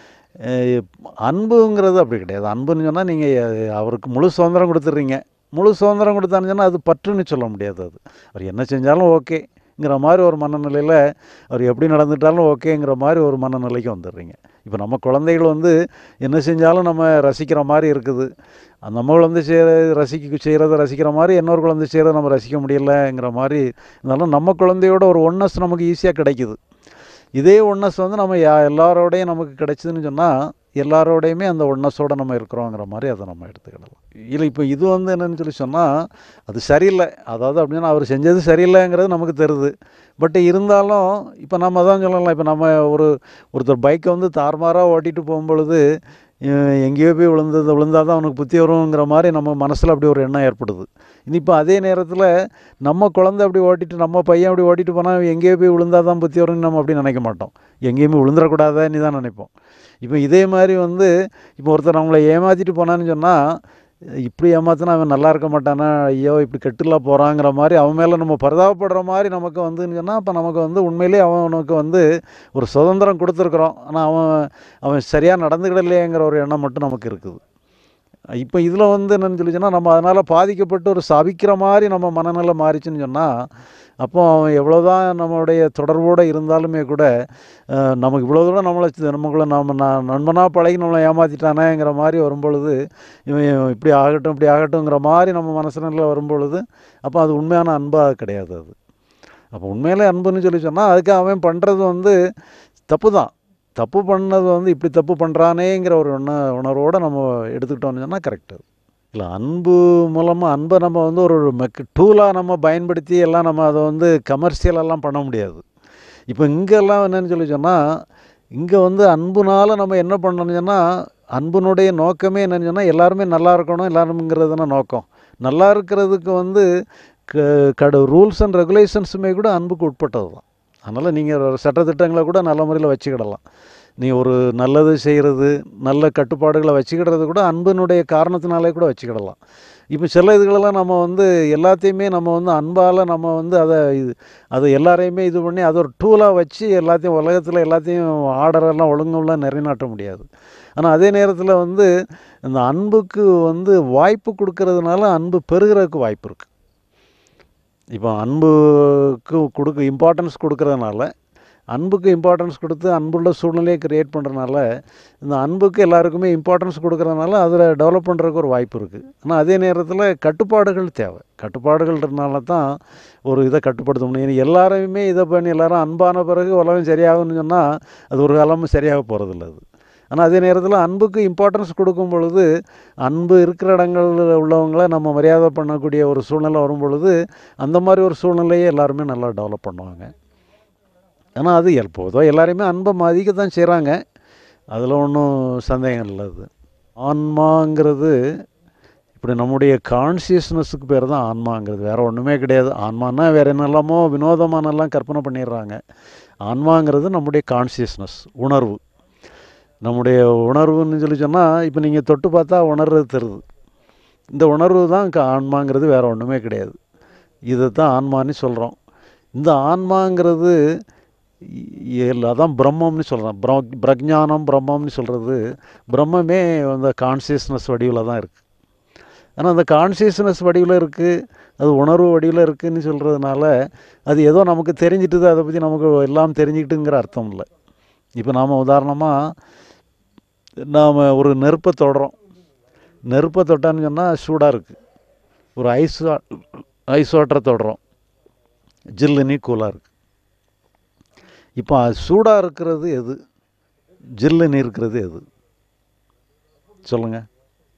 அஹ் அன்புங்கிறது அப்படி கிடையாது அன்புன்னு சொன்னால் நீங்கள் அவருக்கு முழு சுதந்திரம் கொடுத்துட்றீங்க முழு சுதந்திரம் கொடுத்தான்னு சொன்னால் அது பற்றுன்னு சொல்ல முடியாது அது அவர் என்ன செஞ்சாலும் ஓகேங்கிற மாதிரி ஒரு மனநிலையில் அவர் எப்படி நடந்துட்டாலும் ஓகேங்கிற மாதிரி ஒரு மனநிலைக்கு வந்துடுறீங்க இப்போ நம்ம குழந்தைகள் வந்து என்ன செஞ்சாலும் நம்ம ரசிக்கிற மாதிரி இருக்குது அந்த நம்ம குழந்தை செய்கிற ரசிக்க செய்கிறத ரசிக்கிற மாதிரி இன்னொரு குழந்தை செய்கிறத நம்ம ரசிக்க முடியலைங்கிற மாதிரி இருந்தாலும் நம்ம குழந்தையோட ஒரு ஒன்னஸ் நமக்கு ஈஸியாக கிடைக்குது இதே ஒன்னஸ் வந்து நம்ம யா எல்லாரோடையும் நமக்கு கிடைச்சதுன்னு சொன்னால் எல்லாரோடையுமே அந்த ஒன்னஸோடு நம்ம இருக்கிறோங்கிற மாதிரி அதை நம்ம எடுத்துக்கிடலாம் இல்லை இப்போ இது வந்து என்னன்னு சொல்லி சொன்னால் அது சரியில்லை அதாவது அப்படின்னா அவர் செஞ்சது சரியில்லைங்கிறது நமக்கு தெரியுது பட் இருந்தாலும் இப்போ நம்ம தான் சொல்லலாம் இப்போ நம்ம ஒரு ஒருத்தர் பைக்கை வந்து தாறுமாறாக ஓட்டிகிட்டு போகும்பொழுது இவன் எங்கேயோ போய் விழுந்தது விழுந்தால் தான் அவனுக்கு புத்தி வருங்கிற மாதிரி நம்ம மனசில் அப்படி ஒரு எண்ணம் ஏற்படுது இப்போ அதே நேரத்தில் நம்ம குழந்தை அப்படி ஓட்டிட்டு நம்ம பையன் அப்படி ஓட்டிட்டு போனால் எங்கேயோ போய் விழுந்தால் தான் புத்தி வரும்னு நம்ம அப்படி நினைக்க மாட்டோம் எங்கேயுமே விழுந்துடக்கூடாதுன்னு தான் நினைப்போம் இப்போ இதே மாதிரி வந்து இப்போ ஒருத்தர் நம்மளை ஏமாற்றிட்டு போனான்னு சொன்னால் இப்படி ஏமாத்தினா அவன் நல்லா இருக்க மாட்டானா ஐயோ இப்படி கெட்டுலாம் போகிறாங்கிற மாதிரி அவன் மேலே நம்ம பரிதாபப்படுற மாதிரி நமக்கு வந்துன்னு சொன்னால் அப்போ நமக்கு வந்து உண்மையிலேயே அவனுக்கு வந்து ஒரு சுதந்திரம் கொடுத்துருக்குறோம் ஆனால் அவன் அவன் சரியாக நடந்துக்கிடலையேங்கிற ஒரு எண்ணம் மட்டும் நமக்கு இருக்குது இப்போ இதில் வந்து என்னன்னு சொல்லி சொன்னால் நம்ம அதனால் பாதிக்கப்பட்டு ஒரு சபிக்கிற மாதிரி நம்ம மனநிலை மாறிச்சுன்னு சொன்னால் அப்போ அவன் எவ்வளோதான் நம்மளுடைய தொடர்போடு இருந்தாலுமே கூட அஹ், நமக்கு இவ்வளோ தூரம் நம்மளை நமக்குள்ள நம்ம நான் நண்பனாக பழகி நம்மளை ஏமாற்றிட்டானேங்கிற மாதிரி வரும்பொழுது இவன் இப்படி ஆகட்டும் இப்படி ஆகட்டுங்கிற மாதிரி நம்ம மனசுல வரும்பொழுது அப்போ அது உண்மையான அன்பாக கிடையாது அது அப்போ உண்மையிலே அன்புன்னு சொல்லி சொன்னால் அதுக்கு அவன் பண்ணுறது வந்து தப்பு தான் தப்பு பண்ணது வந்து இப்படி தப்பு பண்ணுறானேங்கிற ஒரு உண உணர்வோடு நம்ம எடுத்துக்கிட்டோம்னு சொன்னால் கரெக்டு இல்லை அன்பு மூலமாக அன்பை நம்ம வந்து ஒரு மெக் டூலாக நம்ம பயன்படுத்தி எல்லாம் நம்ம அதை வந்து கமர்ஷியலெல்லாம் பண்ண முடியாது இப்போ இங்கெல்லாம் என்னன்னு சொல்லி சொன்னால் இங்கே வந்து அன்புனால நம்ம என்ன பண்ணணும்னு சொன்னால் அன்புனுடைய நோக்கமே என்னன்னு சொன்னால் எல்லாருமே நல்லா இருக்கணும் எல்லாருங்கிறது தானே நோக்கம் நல்லா இருக்கிறதுக்கு வந்து க கடு ரூல்ஸ் அண்ட் ரெகுலேஷன்ஸுமே கூட அன்புக்கு உட்பட்டது தான் அதனால் நீங்கள் சட்டத்திட்டங்களை கூட நல்ல முறையில் வச்சுக்கிடலாம் நீ ஒரு நல்லது செய்கிறது நல்ல கட்டுப்பாடுகளை வச்சுக்கிடுறது கூட அன்பினுடைய காரணத்தினாலே கூட வச்சுக்கிடலாம் இப்போ சில இதுகளெல்லாம் நம்ம வந்து எல்லாத்தையுமே நம்ம வந்து அன்பால் நம்ம வந்து அதை இது அதை எல்லாரையுமே இது பண்ணி அதை ஒரு டூலாக வச்சு எல்லாத்தையும் உலகத்தில் எல்லாத்தையும் ஆர்டரெல்லாம் ஒழுங்கெல்லாம் நிறைநாட்ட முடியாது ஆனால் அதே நேரத்தில் வந்து இந்த அன்புக்கு வந்து வாய்ப்பு கொடுக்கறதுனால அன்பு பெருகிறதுக்கு வாய்ப்பு இருக்குது இப்போ அன்புக்கு கொடுக்க இம்பார்ட்டன்ஸ் கொடுக்கறதுனால அன்புக்கு இம்பார்ட்டன்ஸ் கொடுத்து அன்புள்ள சூழ்நிலையை கிரியேட் பண்ணுறதுனால இந்த அன்புக்கு எல்லாருக்குமே இம்பார்ட்டன்ஸ் கொடுக்கறதுனால அதில் டெவலப் பண்ணுறதுக்கு ஒரு வாய்ப்பு இருக்குது ஆனால் அதே நேரத்தில் கட்டுப்பாடுகள் தேவை கட்டுப்பாடுகள்ன்றனால தான் ஒரு இதை கட்டுப்படுத்த முடியும் இனி எல்லாரையுமே இதை பண்ணி எல்லாரும் அன்பான பிறகு உலகம் சரியாகும்னு சொன்னால் அது ஒரு காலமும் சரியாக போகிறதில்ல அது ஆனால் அதே நேரத்தில் அன்புக்கு இம்பார்ட்டன்ஸ் கொடுக்கும் பொழுது அன்பு இருக்கிற இடங்களில் உள்ளவங்கள நம்ம மரியாதை பண்ணக்கூடிய ஒரு சூழ்நிலை வரும் பொழுது அந்த மாதிரி ஒரு சூழ்நிலையை எல்லாருமே நல்லா டெவலப் பண்ணுவாங்க ஆனால் அது எப்போதோ எல்லாரையுமே அன்பை மதிக்க தான் செய்கிறாங்க அதில் ஒன்றும் சந்தேகம் இல்லை அது ஆன்மாங்கிறது இப்படி நம்முடைய கான்சியஸ்னஸுக்கு பேர் தான் ஆன்மாங்கிறது வேறு ஒன்றுமே கிடையாது ஆன்மானா வேறு என்னெல்லாமோ வினோதமானெல்லாம் கற்பனை பண்ணிடுறாங்க ஆன்மாங்கிறது நம்முடைய கான்சியஸ்னஸ் உணர்வு நம்முடைய உணர்வுன்னு சொல்லி சொன்னால் இப்போ நீங்கள் தொட்டு பார்த்தா உணர்றது தருது இந்த உணர்வு தான் க- ஆன்மாங்கிறது வேறு ஒன்றுமே கிடையாது இதை தான் ஆன்மான்னு சொல்கிறோம் இந்த ஆன்மாங்கிறது இ- இல்ல, அதான் பிரம்மம்னு சொல்கிறோம் பிர பிரஜானம் பிரம்மம்னு சொல்கிறது பிரம்மமே அந்த கான்சியஸ்னஸ் வடிவில் தான் இருக்குது ஆனால் அந்த கான்சியஸ்னஸ் வடிவில் இருக்குது அது உணர்வு வடிவில் இருக்குதுன்னு சொல்கிறதுனால அது ஏதோ நமக்கு தெரிஞ்சிட்டுது அதை பற்றி நமக்கு எல்லாம் தெரிஞ்சுக்கிட்டுங்கிற அர்த்தம் இல்லை இப்போ நாம் உதாரணமாக நாம் ஒரு நெருப்பை தொடுறோம் நெருப்பை தொட்டான்னு சொன்னால் சூடாக இருக்குது ஒரு ஐஸ் வா- ஐஸ் வாட்டரை தொடுறோம் ஜில்லுனி கூலாக இருக்குது இப்போ சூடாக இருக்கிறது எது ஜில்லுன்னு இருக்கிறது எது சொல்லுங்கள்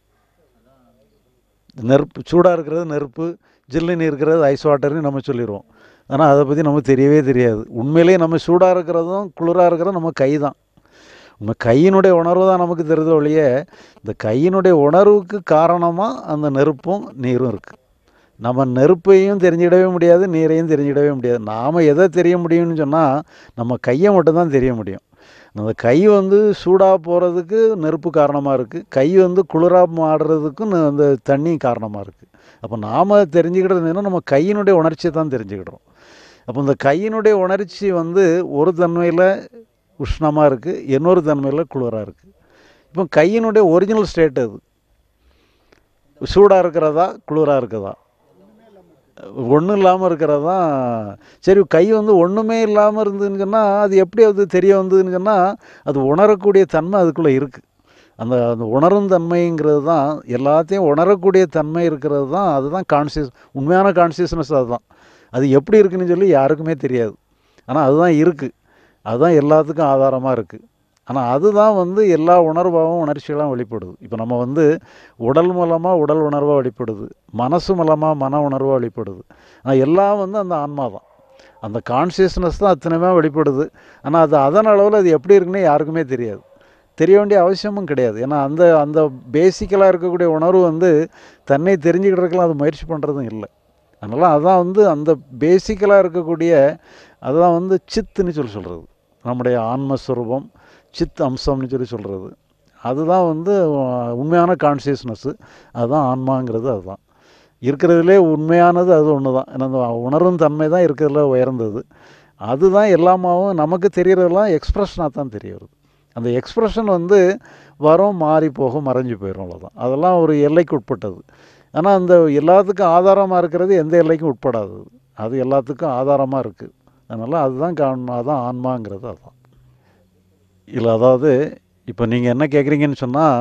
நெருப்பு சூடாக இருக்கிறது நெருப்பு ஜில்லுன்னு இருக்கிறது ஐஸ் வாட்டர்னு நம்ம சொல்லிடுவோம் ஆனால் அதை பற்றி நமக்கு தெரியவே தெரியாது உண்மையிலேயே நம்ம சூடாக இருக்கிறதும் குளிராக இருக்கிறதும் நம்ம கை தான் நம்ம கையினுடைய உணர்வு தான் நமக்கு தெரியுது ஒழிய இந்த கையினுடைய உணர்வுக்கு காரணமாக அந்த நெருப்பும் நீரும் இருக்குது நம்ம நெருப்பையும் தெரிஞ்சிடவே முடியாது நீரையும் தெரிஞ்சிடவே முடியாது நாம் எதை தெரிய முடியும்னு சொன்னால் நம்ம கையை மட்டும்தான் தெரிய முடியும் அந்த கை வந்து சூடாக போகிறதுக்கு நெருப்பு காரணமாக இருக்குது கை வந்து குளிராக மாடுறதுக்கும் ந- அந்த தண்ணி காரணமாக இருக்குது அப்போ நாம் தெரிஞ்சுக்கிட்டது என்னன்னா நம்ம கையினுடைய உணர்ச்சியை தான் தெரிஞ்சுக்கிடுறோம் அப்போ இந்த கையினுடைய உணர்ச்சி வந்து ஒரு தன்மையில் உஷ்ணமாக இருக்குது இன்னொரு தன்மையில் குளிராக இருக்குது இப்போ கையினுடைய ஒரிஜினல் ஸ்டேட் அது சூடாக இருக்கிறதா குளிராக இருக்கிறதா ஒன்றும் இல்லாமல் இருக்கிறது தான் சரி கை வந்து ஒன்றுமே இல்லாமல் இருந்ததுன்னு சொன்னால் அது எப்படி அது தெரிய வந்ததுன்னு சொன்னால் அது உணரக்கூடிய தன்மை அதுக்குள்ளே இருக்குது அந்த அந்த உணரும் தன்மைங்கிறது தான் எல்லாத்தையும் உணரக்கூடிய தன்மை இருக்கிறது தான் அதுதான் கான்சியஸ் உண்மையான கான்சியஸ்னஸ் அதுதான் அது எப்படி இருக்குன்னு சொல்லி யாருக்குமே தெரியாது ஆனால் அதுதான் இருக்குது அதுதான் எல்லாத்துக்கும் ஆதாரமாக இருக்குது ஆனால் அதுதான் வந்து எல்லா உணர்வாகவும் உணர்ச்சிகளாக வெளிப்படுது இப்போ நம்ம வந்து உடல் மூலமாக உடல் உணர்வாக வெளிப்படுது மனசு மூலமாக மன உணர்வாக வெளிப்படுது ஆனால் எல்லாம் வந்து அந்த ஆன்மா தான் அந்த கான்சியஸ்னஸ் தான் அத்தனையுமே வெளிப்படுது ஆனால் அது அதன் அளவில் அது எப்படி இருக்குன்னு யாருக்குமே தெரியாது தெரிய வேண்டிய அவசியமும் கிடையாது ஏன்னா அந்த அந்த பேசிக்கலாக இருக்கக்கூடிய உணர்வு வந்து தன்னை தெரிஞ்சுக்கிறதுக்கெல்லாம் அது முயற்சி பண்ணுறதும் இல்லை அதனால் அதான் வந்து அந்த பேசிக்கலாக இருக்கக்கூடிய அதுதான் வந்து சித்துன்னு சொல்லி சொல்கிறது நம்முடைய ஆன்மஸ்வரூபம் சித் அம்சம்னு சொல்லி சொல்கிறது அதுதான் வந்து அஹ், உண்மையான கான்சியஸ்னஸ்ஸு அதுதான் ஆன்மாங்கிறது அதுதான் இருக்கிறதுலே உண்மையானது அது ஒன்று தான் ஏன்னா அந்த உணரும் தன்மை தான் இருக்கிறதுல உயர்ந்தது அதுதான் எல்லாமாவும் நமக்கு தெரியறதெல்லாம் எக்ஸ்ப்ரெஷனாக தான் தெரிய வருது அந்த எக்ஸ்ப்ரெஷன் வந்து வரும் மாறி போகும் மறைஞ்சு போயிடும் அவ்வளோதான் அதெல்லாம் ஒரு எல்லைக்கு உட்பட்டது ஆனால் அந்த எல்லாத்துக்கும் ஆதாரமாக இருக்கிறது எந்த எல்லைக்கும் உட்படாதது அது எல்லாத்துக்கும் ஆதாரமாக இருக்குது அதனால் அதுதான் காண அதான் ஆன்மாங்கிறது அதுதான் இல்லை அதாவது இப்போ நீங்கள் என்ன கேட்குறீங்கன்னு சொன்னால்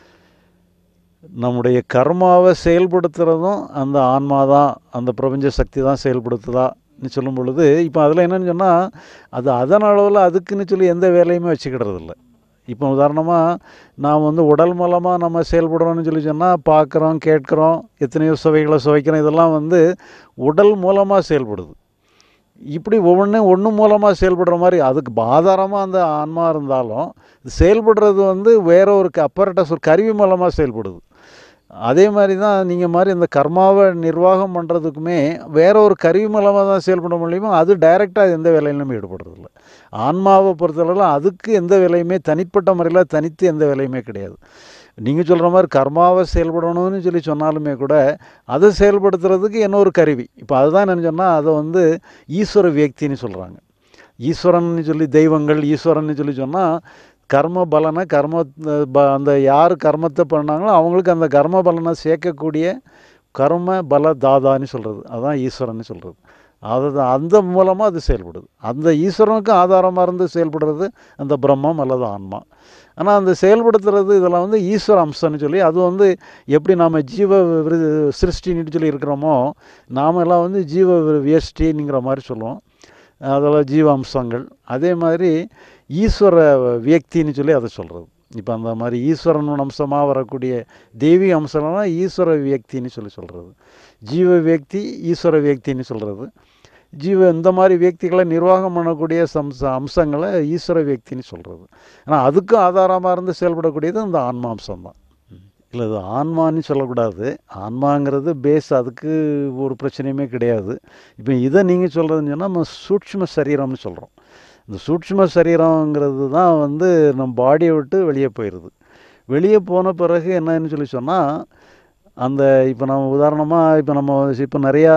நம்முடைய கர்மாவை செயல்படுத்துகிறதும் அந்த ஆன்மா தான் அந்த பிரபஞ்ச சக்தி தான் செயல்படுத்துதான்னு சொல்லும் பொழுது இப்போ அதில் என்னன்னு சொன்னால் அது அதன் அளவில் அதுக்குன்னு சொல்லி எந்த வேலையுமே வச்சுக்கிடுறது இல்லை இப்போ உதாரணமாக நாம் வந்து உடல் மூலமாக நம்ம செயல்படுறோம்னு சொல்லி சொன்னால் பார்க்குறோம் கேட்குறோம் எத்தனையோ சுவைகளை சுவைக்கிறோம் இதெல்லாம் வந்து உடல் மூலமாக செயல்படுது இப்படி ஒவ்வொன்றும் ஒன்று மூலமாக செயல்படுற மாதிரி அதுக்கு ஆதாரமாக அந்த ஆன்மா இருந்தாலும் இது செயல்படுறது வந்து வேற ஒரு அப்பரட்டஸ் ஒரு கருவி மூலமாக செயல்படுது அதே மாதிரி தான் நீங்கள் மாதிரி இந்த கர்மாவை நிர்வாகம் பண்ணுறதுக்குமே வேற ஒரு கருவி மூலமாக தான் செயல்பட முடியுமோ அது டைரெக்டாக எந்த வேலையிலுமே ஈடுபடுறதில்ல ஆன்மாவை பொறுத்தளவில் அதுக்கு எந்த வேலையுமே தனிப்பட்ட முறையில் தனித்து எந்த வேலையுமே கிடையாது நீங்கள் சொல்கிற மாதிரி கர்மாவை செயல்படணும்னு சொல்லி சொன்னாலுமே கூட அதை செயல்படுத்துறதுக்கு என்ன ஒரு கருவி இப்போ அதுதான் என்ன சொன்னால் அதை வந்து ஈஸ்வர வியக்தின்னு சொல்கிறாங்க ஈஸ்வரன்னு சொல்லி தெய்வங்கள் ஈஸ்வரன்னு சொல்லி சொன்னால் கர்ம பலனை கர்ம ப அந்த யார் கர்மத்தை பண்ணாங்களோ அவங்களுக்கு அந்த கர்ம பலனை சேர்க்கக்கூடிய கர்ம பல தாதான்னு சொல்கிறது அதுதான் ஈஸ்வரன்னு சொல்கிறது அதுதான் அந்த மூலமாக அது செயல்படுது அந்த ஈஸ்வரனுக்கு ஆதாரமாக இருந்து செயல்படுறது அந்த பிரம்மம் அல்லது ஆன்மா ஆனால் அந்த செயல்படுத்துறது இதெல்லாம் வந்து ஈஸ்வர அம்சம்னு சொல்லி அது வந்து எப்படி நாம் ஜீவ விரு சிருஷ்டின்னு சொல்லி இருக்கிறோமோ நாம எல்லாம் வந்து ஜீவ வி- வியஷ்டிங்கிற மாதிரி சொல்லுவோம் அதெல்லாம் ஜீவ அம்சங்கள் அதே மாதிரி ஈஸ்வர வியக்தின்னு சொல்லி அதை சொல்கிறது இப்போ அந்த மாதிரி ஈஸ்வரன் அம்சமாக வரக்கூடிய தெய்வீக அம்சம்னா ஈஸ்வர வியக்தின்னு சொல்லி சொல்கிறது ஜீவ வியக்தி ஈஸ்வர வியக்தின்னு சொல்கிறது ஜீவ இந்த மாதிரி வியக்திகளை நிர்வாகம் பண்ணக்கூடிய சம்ச அம்சங்களை ஈஸ்வர வியக்தின்னு சொல்கிறது ஆனால் அதுக்கும் ஆதாரமாக இருந்து செயல்படக்கூடியது இந்த ஆன்மா அம்சம் தான் இல்லை இது ஆன்மான்னு சொல்லக்கூடாது ஆன்மாங்கிறது பேஸ் அதுக்கு ஒரு பிரச்சனையுமே கிடையாது இப்போ இதை நீங்கள் சொல்கிறதுன்னு சொன்னால் நம்ம சூட்சும சரீரம்னு சொல்கிறோம் இந்த சூட்சும சரீரங்கிறது தான் வந்து நம்ம பாடியை விட்டு வெளியே போயிடுது வெளியே போன பிறகு என்னன்னு சொல்லி சொன்னால் அந்த இப்போ நம்ம உதாரணமாக இப்போ நம்ம இப்போ நிறையா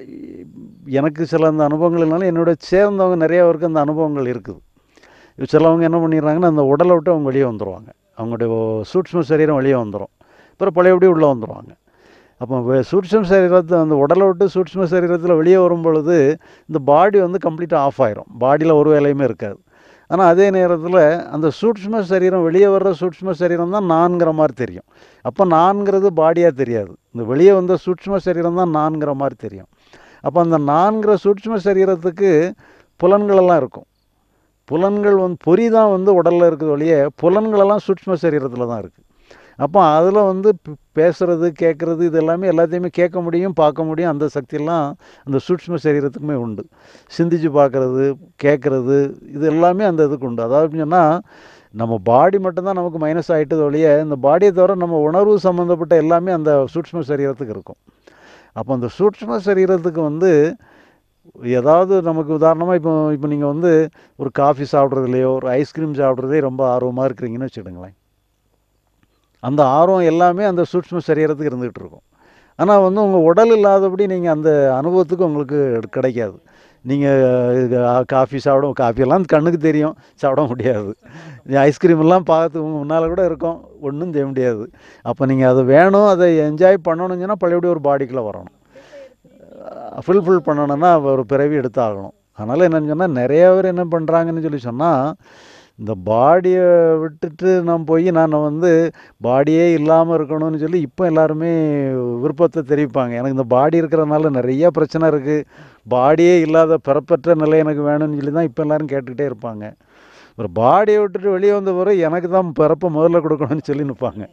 எனக்கு சில அந்த அனுபவங்கள் இல்லைனாலும் என்னோட சேர்ந்தவங்க நிறைய பேருக்கு அந்த அனுபவங்கள் இருக்குது இப்போ சிலவங்க என்ன பண்ணிடுறாங்கன்னா அந்த உடலை விட்டு அவங்க வெளியே வந்துடுவாங்க அவங்களுடைய சூட்சும சரீரம் வெளியே வந்துடும் அப்புறம் பழையபடி உள்ளே வந்துடுவாங்க அப்போ வெ- சூட்சும சரீரத்தை அந்த உடலை விட்டு சூட்சும சரீரத்தில் வெளியே வரும் பொழுது இந்த பாடி வந்து கம்ப்ளீட்டாக ஆஃப் ஆயிரும் பாடியில் ஒரு வேலையுமே இருக்காது ஆனால் அதே நேரத்தில் அந்த சூட்ச்ம சரீரம் வெளியே வர்ற சூட்ச்ம சரீரம் தான் நான்கிற மாதிரி தெரியும் அப்போ நான்கிறது பாடியாக தெரியாது இந்த வெளியே வந்த சூட்ச்ம சரீரம் தான் நான்கிற மாதிரி தெரியும் அப்போ அந்த நான்கிற சூட்ச்ம சரீரத்துக்கு புலன்களெல்லாம் இருக்கும் புலன்கள் வந்து பொறி தான் வந்து உடலில் இருக்குது ஒழிய புலன்களெல்லாம் சூட்ச்ம சரீரத்தில் தான் இருக்குது அப்போ அதில் வந்து ப- பேசுறது கேட்குறது இது எல்லாமே எல்லாத்தையுமே கேட்க முடியும் பார்க்க முடியும் அந்த சக்தியெல்லாம் அந்த சூட்ச்ம சரீரத்துக்குமே உண்டு சிந்திச்சு பார்க்குறது கேட்குறது இது எல்லாமே அந்த இதுக்கு உண்டு அதாவது சொன்னால் நம்ம பாடி மட்டும்தான் நமக்கு மைனஸ் ஆகிட்டது ஒழிய இந்த பாடியை தவிர நம்ம உணர்வு சம்மந்தப்பட்ட எல்லாமே அந்த சூட்ச்ம சரீரத்துக்கு இருக்கும் அப்போ அந்த சூட்ச்ம சரீரத்துக்கு வந்து ஏதாவது நமக்கு உதாரணமாக இப்போ இப்போ நீங்கள் வந்து ஒரு காஃபி சாப்பிட்றதுலையோ ஒரு ஐஸ்கிரீம் சாப்பிட்றதே ரொம்ப ஆர்வமாக இருக்கிறீங்கன்னு வச்சுடுங்களேன் அந்த ஆர்வம் எல்லாமே அந்த சூட்ச்ம சரீரத்துக்கு இருந்துகிட்டு இருக்கும் ஆனால் வந்து உங்கள் உடல் இல்லாதபடி நீங்கள் அந்த அனுபவத்துக்கு உங்களுக்கு கிடைக்காது நீங்கள் காஃபி சாப்பிட காஃபியெல்லாம் கண்ணுக்கு தெரியும் சாப்பிட முடியாது ஐஸ்கிரீம் எல்லாம் பார்த்து முன்னால் கூட இருக்கும் ஒன்றும் செய்ய முடியாது அப்போ நீங்கள் அதை வேணும் அதை என்ஜாய் பண்ணணும்னு சொன்னால் பழையபடி ஒரு பாடிக்குள்ளே வரணும் ஃபுல்ஃபில் பண்ணணும்னா ஒரு பிறவி எடுத்தாகணும் அதனால் என்னன்னு சொன்னால் நிறைய பேர் என்ன பண்ணுறாங்கன்னு சொல்லி சொன்னால் இந்த பாடியை விட்டுட்டு நான் போய் நான் வந்து பாடியே இல்லாமல் இருக்கணும்னு சொல்லி இப்போ எல்லாருமே விருப்பத்தை தெரிவிப்பாங்க எனக்கு இந்த பாடி இருக்கிறதுனால நிறைய பிரச்சனை இருக்குது பாடியே இல்லாத பிறப்பற்ற நிலை எனக்கு வேணும்னு சொல்லி தான் இப்போ எல்லாரும் கேட்டுக்கிட்டே இருப்பாங்க ஒரு பாடியை விட்டுட்டு வெளியே வந்த பிறகு எனக்கு தான் பிறப்பை முதல்ல கொடுக்கணும்னு சொல்லி நிற்பாங்க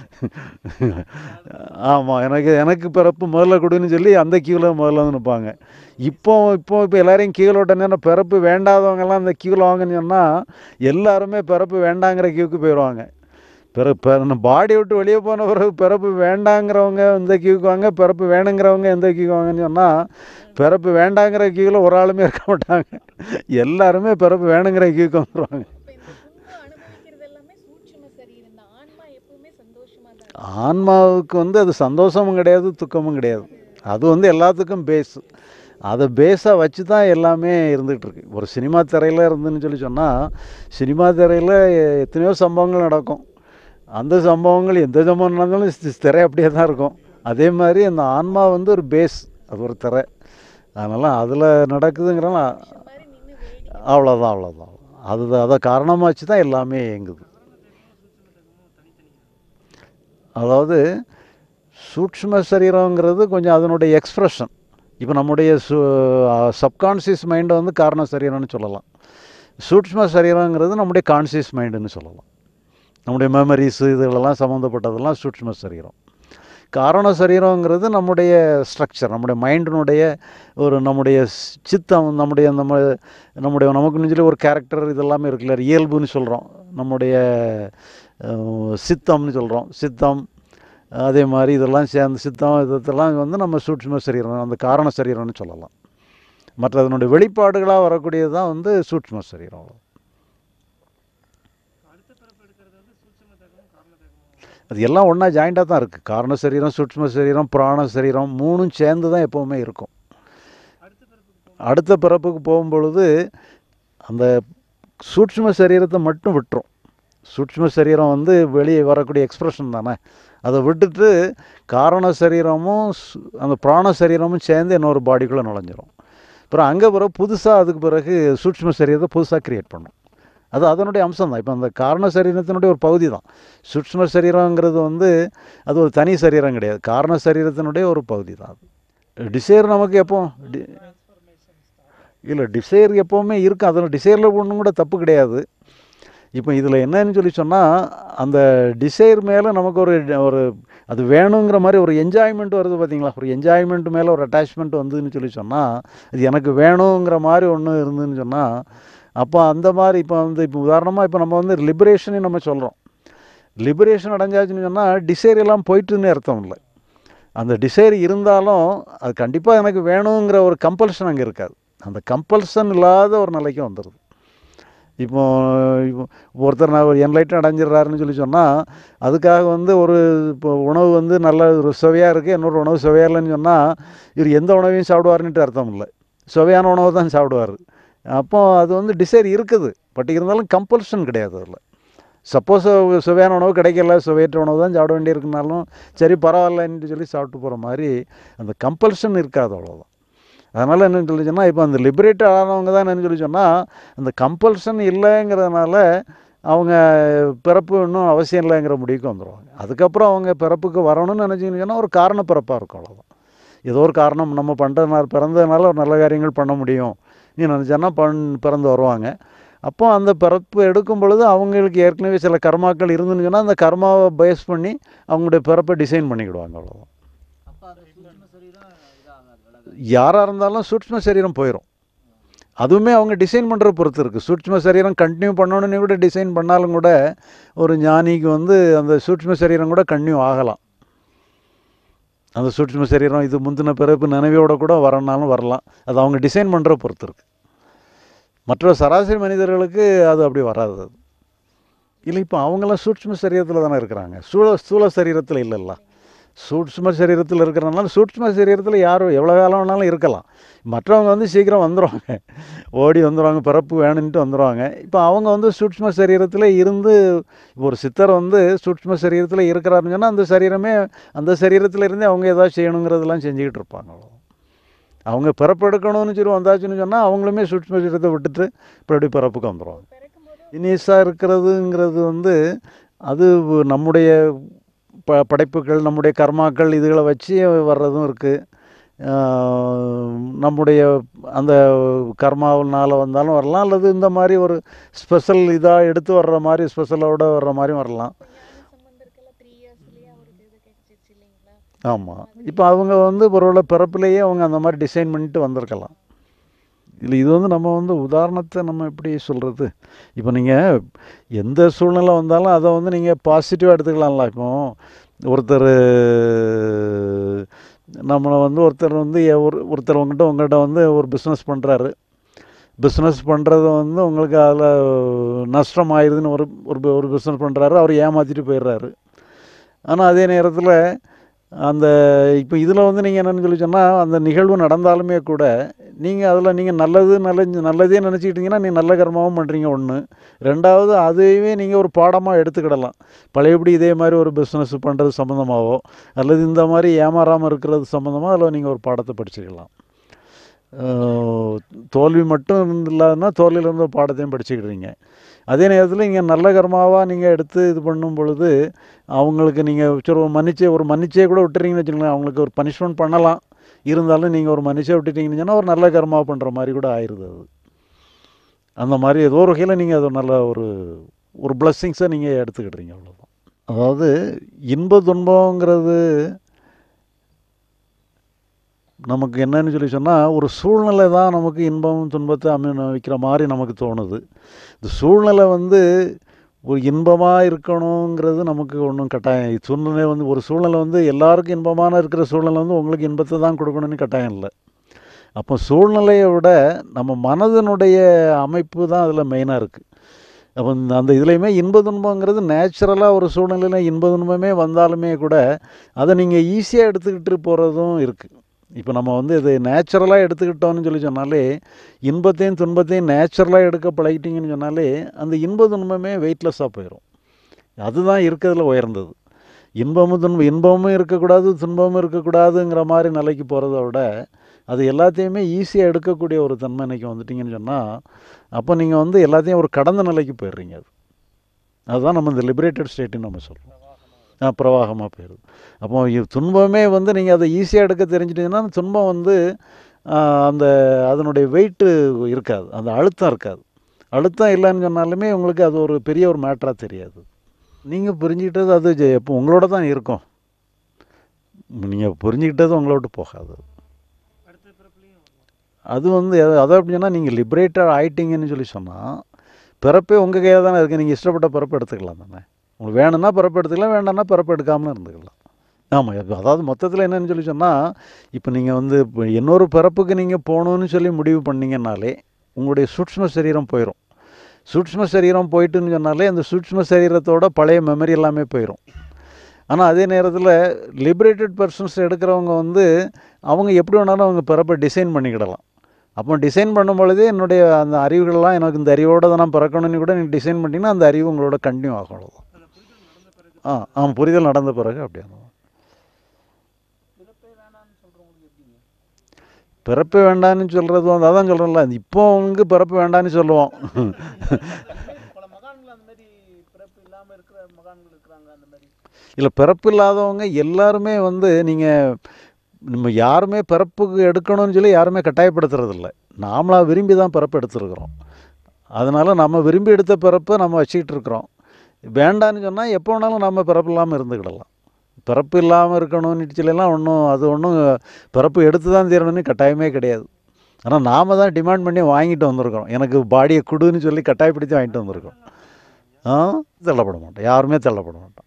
ஆமாம் எனக்கு எனக்கு பிறப்பு முதல்ல கொடுன்னு சொல்லி அந்த கியூவில் முதல்ல வந்து நிற்பாங்க இப்போ இப்போ இப்போ எல்லாரையும் கீழே விட்டனே பிறப்பு வேண்டாதவங்கெல்லாம் அந்த கியூவில் வாங்கன்னு சொன்னால் எல்லாருமே பிறப்பு வேண்டாங்கிற கியூக்கு போயிடுவாங்க பிற பாடி விட்டு வெளியே போன பிறகு பிறப்பு வேண்டாங்கிறவங்க இந்த கியூக்கு வாங்க பிறப்பு வேணுங்கிறவங்க எந்த கியூக்கு வாங்கன்னு சொன்னால் பிறப்பு வேண்டாங்கிற கியூவில் ஒரு ஆளுமே இருக்க மாட்டாங்க எல்லாருமே பிறப்பு வேணுங்கிற கியூக்கு வந்துடுவாங்க இப்ப இந்த துன்பம் அனுபவிக்கிறது எல்லாமே சூட்சும சரீரம் தான் ஆன்மா எப்பவுமே சந்தோஷமா தான் இருக்கு. ஆன்மாவுக்கு வந்து அது சந்தோஷமும் கிடையாது துக்கமும் கிடையாது அது வந்து எல்லாத்துக்கும் பேஸ் அதை பேஸாக வச்சு தான் எல்லாமே இருந்துகிட்டு இருக்கு ஒரு சினிமா திரையில் இருந்துன்னு சொல்லி சொன்னால் சினிமா திரையில் எத்தனையோ சம்பவங்கள் நடக்கும் அந்த சம்பவங்கள் எந்த சம்பவம் நடந்தாலும் சி- திரை அப்படியே தான் இருக்கும் அதே மாதிரி அந்த ஆன்மா வந்து ஒரு பேஸ் அது ஒரு திரை அதனால் அதில் நடக்குதுங்கிறனால இந்த மாதிரி நின்னு வேடிக்கை அவ்வளோதான் அவ்வளோதான் அது அதை காரணமாக வச்சு தான் எல்லாமே இயங்குது அதாவது சூட்ச்ம சரீரங்கிறது கொஞ்சம் அதனுடைய எக்ஸ்ப்ரெஷன் இப்போ நம்முடைய சு சப்கான்சியஸ் மைண்டை வந்து காரண சரீரம்னு சொல்லலாம் சூட்ச்ம சரீரங்கிறது நம்முடைய கான்சியஸ் மைண்டுன்னு சொல்லலாம் நம்முடைய மெமரிஸு இதுகளெல்லாம் சம்மந்தப்பட்டதெல்லாம் சூட்ச்ம சரீரம் காரண சரீரங்கிறது நம்முடைய ஸ்ட்ரக்சர் நம்முடைய மைண்டினுடைய ஒரு நம்முடைய ஸ்- சித்தம் நம்முடைய நம்ம நம்முடைய நமக்குன்னு சொல்லி ஒரு கேரக்டர் இதெல்லாமே இருக்குல்ல இயல்புன்னு சொல்கிறோம் நம்முடைய அஹ், சித்தம்னு சொல்கிறோம் சித்தம் அதே மாதிரி இதெல்லாம் சேர்ந்து சித்தம் இதெல்லாம் வந்து நம்ம சூட்சும சரீரம் அந்த காரண சரீரம்னு சொல்லலாம் மற்ற அதனுடைய வெளிப்பாடுகளாக வரக்கூடியது தான் வந்து சூட்சும சரீரம் அவ்வளவு. அது எல்லாம் ஒன்றா ஜாயிண்டாக தான் இருக்குது காரண சரீரம் சூட்சும சரீரம் பிராண சரீரம் மூணும் சேர்ந்து தான் எப்போவுமே இருக்கும் அடுத்த பிறப்புக்கு போகும்பொழுது அந்த சூட்சும சரீரத்தை மட்டும் விட்டுரும் சூட்சும சரீரம் வந்து வெளியே வரக்கூடிய எக்ஸ்பிரஷன் தானே அதை விட்டுட்டு காரண சரீரமும் சு- அந்த பிராண சரீரமும் சேர்ந்து இன்னொரு பாடிக்குள்ளே நுழைஞ்சிரும் அப்புறம் அங்கே பிறகு புதுசாக அதுக்கு பிறகு சூட்சும சரீரத்தை புதுசாக கிரியேட் பண்ணும் அது அதனுடைய அம்சம் தான் இப்போ அந்த காரண சரீரத்தினுடைய ஒரு பகுதி தான் சூட்சும சரீரங்கிறது வந்து அது ஒரு தனி சரீரம் கிடையாது காரண சரீரத்தினுடைய ஒரு பகுதி தான் அது டிசைர் நமக்கு எப்போ டி இல்லை டிசைர் எப்போவுமே இருக்கும் அதில் டிசைரில் ஒன்றும் கூட தப்பு கிடையாது இப்போ இதில் என்னன்னு சொல்லி சொன்னால் அந்த டிசைர் மேலே நமக்கு ஒரு ஒரு அது வேணுங்கிற மாதிரி ஒரு என்ஜாய்மெண்ட் வருது பார்த்தீங்களா ஒரு என்ஜாய்மெண்ட் மேலே ஒரு அட்டாச்மெண்ட் வந்ததுன்னு சொல்லி சொன்னால் அது எனக்கு வேணுங்கிற மாதிரி ஒன்று இருந்துன்னு சொன்னால் அப்போ அந்த மாதிரி இப்போ வந்து இப்போ உதாரணமாக இப்போ நம்ம வந்து லிபரேஷனே நம்ம சொல்கிறோம் லிபரேஷன் அடைஞ்சாச்சுன்னு சொன்னால் டிசைர் எல்லாம் போயிட்டுன்னு அர்த்தம் இல்லை அந்த டிசைர் இருந்தாலும் அது கண்டிப்பாக எனக்கு வேணுங்கிற ஒரு கம்பல்ஷன் அங்கே இருக்காது அந்த கம்பல்ஷன் இல்லாத ஒரு நிலைக்கு வந்துடுது இப்போ இப்போ ஒருத்தர் நான் ஒரு என்லைட்டன் அடைஞ்சிடுறாருன்னு சொல்லி சொன்னால் அதுக்காக வந்து ஒரு இப்போ உணவு வந்து நல்ல ஒரு சுவையாக இருக்குது இன்னொரு உணவு சுவையாக இல்லைன்னு சொன்னால் இவர் எந்த உணவையும் சாப்பிடுவாருன்ட்டு அர்த்தம் இல்லை சுவையான உணவு தான் சாப்பிடுவார் அப்போ அது வந்து டிசைர் இருக்குது பட் இருந்தாலும் கம்பல்ஷன் கிடையாது அதில் சப்போஸ் சுவையான உணவு கிடைக்கல சுவையற்ற உணவு தான் சாப்பிட வேண்டியிருக்குனாலும் சரி பரவாயில்லன்ட்டு சொல்லி சாப்பிட்டு போகிற மாதிரி அந்த கம்பல்ஷன் இருக்காது அவ்வளோதான் அதனால் என்னன்னு சொல்லி சொன்னால் இப்போ அந்த லிபரேட் ஆனவங்க தான் என்னன்னு சொல்லி சொன்னால் அந்த கம்பல்ஷன் இல்லைங்கிறதுனால அவங்க பிறப்பு இன்னும் அவசியம் இல்லைங்கிற முடிவுக்கு வந்துடுவாங்க அதுக்கப்புறம் அவங்க பிறப்புக்கு வரணும்னு நினச்சிங்கன்னு சொன்னால் ஒரு காரண பிறப்பாக இருக்கும் அவ்வளோதான் ஏதோ ஒரு காரணம் நம்ம பண்ணுறதுனால பிறந்ததுனால ஒரு நல்ல காரியங்கள் பண்ண முடியும் நீ நினச்சேன்னா பண் பிறந்து வருவாங்க அப்போ அந்த பிறப்பு எடுக்கும் பொழுது அவங்களுக்கு ஏற்கனவே சில கர்மாக்கள் இருந்துன்னு சொன்னால் அந்த கர்மாவை பேஸ் பண்ணி அவங்களுடைய பிறப்பை டிசைன் பண்ணிக்கிடுவாங்க அவ்வளோதான் அப்ப அந்த சூட்சும சரீரம் இதாகாது விலகாது யாராக இருந்தாலும் சூட்ச்ம சரீரம் போயிடும் அதுவுமே அவங்க டிசைன் பண்ணுற பொறுத்து இருக்குது சூட்ச்ம சரீரம் கண்டினியூ பண்ணணும்னு கூட டிசைன் பண்ணாலும் கூட ஒரு ஞானிக்கு வந்து அந்த சூட்ச்ம சரீரம் கூட கண்டினியூ ஆகலாம் அந்த சூட்ச்ம சரீரம் இது முந்தின பிறப்பு நினைவோட கூட வரனாலும் வரலாம் அது அவங்க டிசைன் பண்ணுற பொறுத்து இருக்குது மற்ற சராசரி மனிதர்களுக்கு அது அப்படி வராது அது இல்லை இப்போ அவங்களாம் சூட்ச்ம சரீரத்தில் தானே இருக்கிறாங்க சூழ ஸ்தூல சரீரத்தில் இல்லைல்ல சூட்ச்ம சரீரத்தில் இருக்கிறனால சூட்ச்ம சரீரத்தில் யாரும் எவ்வளோ காலம் வேணாலும் இருக்கலாம் மற்றவங்க வந்து சீக்கிரம் வந்துடுவாங்க ஓடி வந்துடுவாங்க பிறப்பு வேணுன்ட்டு வந்துடுவாங்க இப்போ அவங்க வந்து சூட்ச்ம சரீரத்தில் இருந்து இப்போ ஒரு சித்தர் வந்து சூட்ச்ம சரீரத்தில் இருக்கிறாருன்னு சொன்னால் அந்த சரீரமே அந்த சரீரத்தில் இருந்தே அவங்க ஏதாவது செய்யணுங்கிறதெல்லாம் செஞ்சுக்கிட்டு இருப்பாங்க அவ்வளோ அவங்க பிறப்பெடுக்கணும்னு சொல்லி வந்தாச்சுன்னு சொன்னால் அவங்களுமே சூட்ச்ம சரீரத்தை விட்டுட்டு இப்படி பிறப்புக்கு வந்துடுவாங்க பிறக்கும்போது இனியஸாக இருக்கிறதுங்கிறது வந்து அது நம்முடைய ப படைப்புகள் நம்முடைய கர்மாக்கள் இதுகளை வச்சு வர்றதும் இருக்குது நம்முடைய அந்த கர்மாவினால் வந்தாலும் வரலாம் அல்லது இந்த மாதிரி ஒரு ஸ்பெஷல் இதாக எடுத்து வர்ற மாதிரி ஸ்பெஷலோட வர்ற மாதிரியும் வரலாம் ஞான சம்பந்தருக்கெல்லாம் த்ரீ இயர்ஸ்லயே அவருக்கு இது கிடைச்சிருச்சு இல்லைங்களா ஆமாம் இப்போ அவங்க வந்து ஒருவேளை பிறப்பிலேயே அவங்க அந்த மாதிரி டிசைன் பண்ணிட்டு வந்திருக்கலாம் இல்லை இது வந்து நம்ம வந்து உதாரணத்தை நம்ம எப்படி சொல்கிறது இப்போ நீங்கள் எந்த சூழ்நிலை வந்தாலும் அதை வந்து நீங்கள் பாசிட்டிவாக எடுத்துக்கலாம்ல இப்போ ஒருத்தர் நம்மளை வந்து ஒருத்தர் வந்து எ- ஒரு ஒருத்தர் உங்கள்கிட்ட உங்கள்கிட்ட வந்து ஒரு பிஸ்னஸ் பண்ணுறாரு பிஸ்னஸ் பண்ணுறது வந்து உங்களுக்கு அதில் நஷ்டம் ஆயிடுதுன்னு ஒரு ஒரு பி- ஒரு பிஸ்னஸ் பண்ணுறாரு அவர் ஏமாற்றிட்டு போயிடுறாரு ஆனால் அதே நேரத்தில் அந்த இப்போ இதில் வந்து நீங்கள் என்னென்னு சொல்லி சொன்னால் அந்த நிகழ்வு நடந்தாலுமே கூட நீங்கள் அதில் நீங்கள் நல்லது நல்ல நல்லதே நினச்சிக்கிட்டீங்கன்னா நீ நல்ல கர்மாவும் பண்ணுறீங்க ஒன்று ரெண்டாவது அதையவே நீங்கள் ஒரு பாடமாக எடுத்துக்கிடலாம் பழையபடி இதே மாதிரி ஒரு பிஸ்னஸ் பண்ணுறது சம்மந்தமாகவோ அல்லது இந்த மாதிரி ஏமாறாமல் இருக்கிறது சம்மந்தமாக அதில் நீங்கள் ஒரு பாடத்தை படிச்சுக்கலாம் அஹ் தோல்வி மட்டும் இல்லாதன்னா தோல்வியிலேருந்து ஒரு பாடத்தையும் படிச்சுக்கிடுறீங்க அதே நேரத்தில் இங்கே நல்ல கர்மாவாக நீங்கள் எடுத்து இது பண்ணும் பொழுது அவங்களுக்கு நீங்கள் சரி ஒரு மன்னிச்சே ஒரு மன்னிச்சே கூட விட்டுறீங்கன்னு வச்சுக்கோங்களேன் அவங்களுக்கு ஒரு பனிஷ்மெண்ட் பண்ணலாம் இருந்தாலும் நீங்கள் ஒரு மன்னிச்சே விட்டுட்டீங்கன்னு சொன்னால் ஒரு நல்ல கர்மா பண்ணுற மாதிரி கூட ஆயிடுது அது அந்த மாதிரி ஏதோ ஒரு வகையில் நீங்கள் அது நல்ல ஒரு ஒரு பிளஸ்ஸிங்ஸை நீங்கள் எடுத்துக்கிடுறீங்க அவ்வளோதான் அதாவது இன்ப துன்பங்கிறது நமக்கு என்னன்னு சொல்லி சொன்னால் ஒரு சூழ்நிலை தான் நமக்கு இன்பம் துன்பத்தை அனுபவிக்கிற மாதிரி நமக்கு தோணுது இந்த சூழ்நிலை வந்து ஒரு இன்பமாக இருக்கணுங்கிறது நமக்கு ஒன்றும் கட்டாயம் சூழ்நிலை வந்து ஒரு சூழ்நிலை வந்து எல்லாருக்கும் இன்பமான இருக்கிற சூழ்நிலை வந்து உங்களுக்கு இன்பத்தை தான் கொடுக்கணும்னு கட்டாயம் இல்லை அப்போ சூழ்நிலையை விட நம்ம மனதினுடைய அமைப்பு தான் அதில் மெயினாக இருக்குது அப்போ இந்த- அந்த இதுலேயுமே இன்ப துன்பங்கிறது நேச்சுரலாக ஒரு சூழ்நிலையில் இன்ப துன்பமே வந்தாலுமே கூட அதை நீங்கள் ஈஸியாக எடுத்துக்கிட்டு போகிறதும் இருக்குது இப்போ நம்ம வந்து இது நேச்சுரலாக எடுத்துக்கிட்டோம்னு சொல்லி சொன்னாலே இன்பத்தையும் துன்பத்தையும் நேச்சுரலாக எடுக்க பழகிட்டீங்கன்னு சொன்னாலே அந்த இன்ப துன்பமே வெயிட்லெஸ்ஸாக போயிடும் அதுதான் இருக்கிறதுல உயர்ந்தது இன்பமும் துன்பம் இன்பமும் இருக்கக்கூடாது துன்பமும் இருக்கக்கூடாதுங்கிற மாதிரி நிலைக்கு போகிறத விட அது எல்லாத்தையுமே ஈஸியாக எடுக்கக்கூடிய ஒரு தன்மை இன்னைக்கு வந்துட்டீங்கன்னு சொன்னால் அப்போ நீங்கள் வந்து எல்லாத்தையும் ஒரு கடந்த நிலைக்கு போயிடுறீங்க அது அதுதான் நம்ம இந்த லிபரேட்டட் ஸ்டேட்டுன்னு நம்ம சொல்கிறோம் ஆ பிரவாகமாக போயிடுது அப்போ இது துன்பமே வந்து நீங்கள் அதை ஈஸியாக எடுக்க தெரிஞ்சிட்டிங்கன்னா அந்த துன்பம் வந்து ஆ, அந்த அதனுடைய வெயிட்டு இருக்காது அந்த அழுத்தம் இருக்காது அழுத்தம் இல்லைன்னு சொன்னாலுமே உங்களுக்கு அது ஒரு பெரிய ஒரு மேட்டராக தெரியாது நீங்கள் புரிஞ்சுக்கிட்டது அது ஜெ- எப்போ உங்களோட தான் இருக்கும் நீங்கள் புரிஞ்சுக்கிட்டது உங்களை விட்டு போகாது அடுத்த பிறப்புலையும் அது வந்து எது- அதை எப்படி சொன்னால் நீங்கள் லிபரேட்டட் ஆயிட்டீங்கன்னு சொல்லி சொன்னால் பிறப்பே உங்கள் கையில் தானே இருக்குது நீங்கள் இஷ்டப்பட்ட பிறப்பு எடுத்துக்கலாம் தானே உங்களுக்கு வேணும்னா பிறப்பு எடுத்துக்கலாம் வேண்டாம்னா பிறப்பு எடுக்காமலும் இருந்துக்கலாம் ஆமாம் அதாவது மொத்தத்தில் என்னன்னு சொல்லி சொன்னால் இப்போ நீங்கள் வந்து இப்போ இன்னொரு பிறப்புக்கு நீங்கள் போகணுன்னு சொல்லி முடிவு பண்ணீங்கன்னாலே உங்களுடைய சூட்ச்ம சரீரம் போயிடும் சூட்ச்ம சரீரம் போயிட்டுன்னு சொன்னாலே அந்த சூட்ச்ம சரீரத்தோட பழைய மெமரி எல்லாமே போயிடும் ஆனால் அதே நேரத்தில் லிபரேட்டட் பர்சன்ஸ் எடுக்கிறவங்க வந்து அவங்க எப்படி வேணாலும் அவங்க பிறப்பை டிசைன் பண்ணிக்கிடலாம் அப்போ டிசைன் பண்ணும் பொழுதே என்னுடைய அந்த அறிவுகள்லாம் எனக்கு இந்த அறிவோட தான் நான் பிறக்கணும்னு கூட நீங்கள் டிசைன் பண்ணிட்டீங்கன்னா அந்த அறிவு உங்களோட கண்டினியூ ஆகும் அவ்வளவுதான். அந்த புரிதல் நடந்த பிறகு ஆ ஆமாம் புரிதல் நடந்த பிறகு அப்படியே பிறப்பே வேணாம்னு சொல்றவங்களுக்கு எப்படிங்க பிறப்பு வேண்டான்னு சொல்கிறது வந்து அதான் சொல்கிறேன்ல இப்போ அவங்க பிறப்பு வேண்டான்னு சொல்லுவோம் பல மகான்கள் அந்த மாதிரி பிறப்பு இல்லாம இருக்கிற மகான்கள் இருக்கிறாங்க அந்த மாதிரி இல்லை பிறப்பு இல்லாதவங்க எல்லாருமே வந்து நீங்கள் நம்ம யாருமே பிறப்புக்கு எடுக்கணும்னு சொல்லி யாருமே கட்டாயப்படுத்துறதில்ல நாமளாக விரும்பி தான் பிறப்பு எடுத்துருக்குறோம் அதனால் நம்ம விரும்பி எடுத்த பிறப்பை நம்ம வச்சுக்கிட்டு இருக்கிறோம் வேண்டான்னு சொன்னால் எப்போ வேணாலும் நம்ம பிறப்பு இல்லாமல் இருந்துக்கிடலாம் பிறப்பு இல்லாமல் இருக்கணும்னு சொல்லலாம் ஒன்றும் அது ஒன்றும் பிறப்பு எடுத்து தான் தீரணும்னு கட்டாயமே கிடையாது ஆனால் நாம் தான் டிமாண்ட் பண்ணி வாங்கிட்டு வந்திருக்கிறோம் எனக்கு பாடியை கொடுன்னு சொல்லி கட்டாயப்படுத்தி வாங்கிட்டு வந்திருக்கோம் ஆ தள்ளப்பட மாட்டோம் யாருமே தள்ளப்பட மாட்டோம்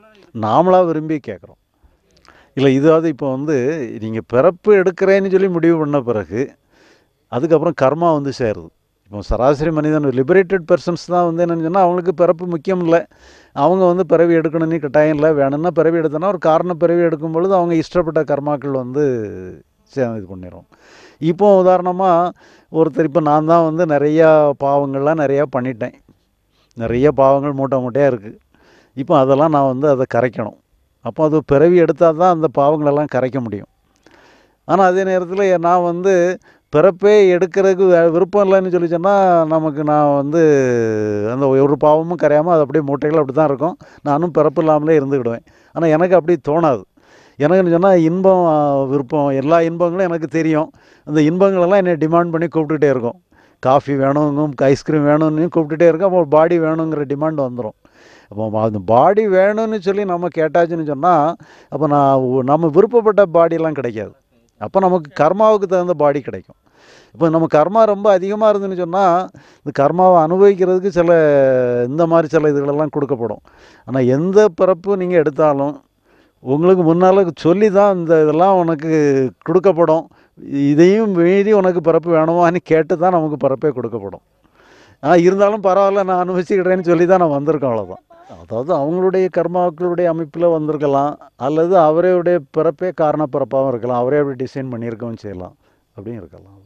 நாமளாக விரும்பி கேட்குறோம் இல்லை இதாவது இப்போ வந்து நீங்கள் பிறப்பு எடுக்கிறேன்னு சொல்லி முடிவு பண்ண பிறகு அதுக்கப்புறம் கர்மா வந்து சேருது இப்போ சராசரி மனிதன் லிபரேட்டட் பர்சன்ஸ் தான் வந்து என்னன்னு சொன்னால் அவங்களுக்கு பிறப்பு முக்கியம் இல்லை அவங்க வந்து பிறவி எடுக்கணும்னு கட்டாயம் இல்லை வேணும்னா பிறவி எடுத்தோன்னா ஒரு காரண பிறவி எடுக்கும் பொழுது அவங்க இஷ்டப்பட்ட கர்மாக்கள் வந்து சே- இது பண்ணிடும் இப்போ உதாரணமாக ஒருத்தர் இப்போ நான் தான் வந்து நிறையா பாவங்கள்லாம் நிறையா பண்ணிட்டேன் நிறைய பாவங்கள் மூட்டை மூட்டையாக இருக்குது இப்போ அதெல்லாம் நான் வந்து அதை கரைக்கணும் அப்போ அது பிறவி எடுத்தால் தான் அந்த பாவங்களெல்லாம் கரைக்க முடியும் ஆனால் அதே நேரத்தில் நான் வந்து பிறப்பே எடுக்கிறதுக்கு வே- விருப்பம் இல்லைன்னு சொல்லி சொன்னால் நமக்கு நான் வந்து அந்த ஒரு பாவமும் கரையாமல் அது அப்படியே மூட்டைகள் அப்படி தான் இருக்கும் நானும் பிறப்பு இல்லாமலே இருந்துக்கிடுவேன் ஆனால் எனக்கு அப்படி தோணாது எனக்குன்னு சொன்னால் இன்பம் ஆ, விருப்பம் எல்லா இன்பங்களும் எனக்கு தெரியும் அந்த இன்பங்களெல்லாம் என்னை டிமாண்ட் பண்ணி கூப்பிட்டுட்டே இருக்கும் காஃபி வேணுங்கும் ஐஸ்கிரீம் வேணும்னு கூப்பிட்டுட்டே இருக்கும் அப்போ பாடி வேணுங்கிற டிமாண்ட் வந்துடும் அப்போ அந்த பாடி வேணும்னு சொல்லி நம்ம கேட்டாச்சுன்னு சொன்னால் அப்போ நான் ஒ- நம்ம விருப்பப்பட்ட பாடியெல்லாம் கிடைக்காது அப்போ நமக்கு கர்மாவுக்கு தகுந்த பாடி கிடைக்கும் இப்போ நம்ம கர்மா ரொம்ப அதிகமாக இருந்துன்னு சொன்னால் இந்த கர்மாவை அனுபவிக்கிறதுக்கு சில இந்த மாதிரி சில இதுகளெல்லாம் கொடுக்கப்படும் ஆனால் எந்த பிறப்பு நீங்கள் எடுத்தாலும் உங்களுக்கு முன்னால் சொல்லி தான் இந்த இதெல்லாம் உனக்கு கொடுக்கப்படும் இதையும் மீறி உனக்கு பிறப்பு வேணுமான்னு கேட்டு தான் நமக்கு பிறப்பே கொடுக்கப்படும் ஆனால் இருந்தாலும் பரவாயில்ல நான் அனுபவிச்சுக்கிறேன்னு சொல்லி தான் நான் வந்திருக்கேன் அவ்வளோதான் அதாவது அவங்களுடைய கர்மாக்களுடைய அமைப்பில் வந்திருக்கலாம் அல்லது அவருடைய பிறப்பே காரண பிறப்பாகவும் இருக்கலாம் அவரே அப்படி டிசைன் பண்ணியிருக்கவும் செய்யலாம் அப்படியும் இருக்கலாம்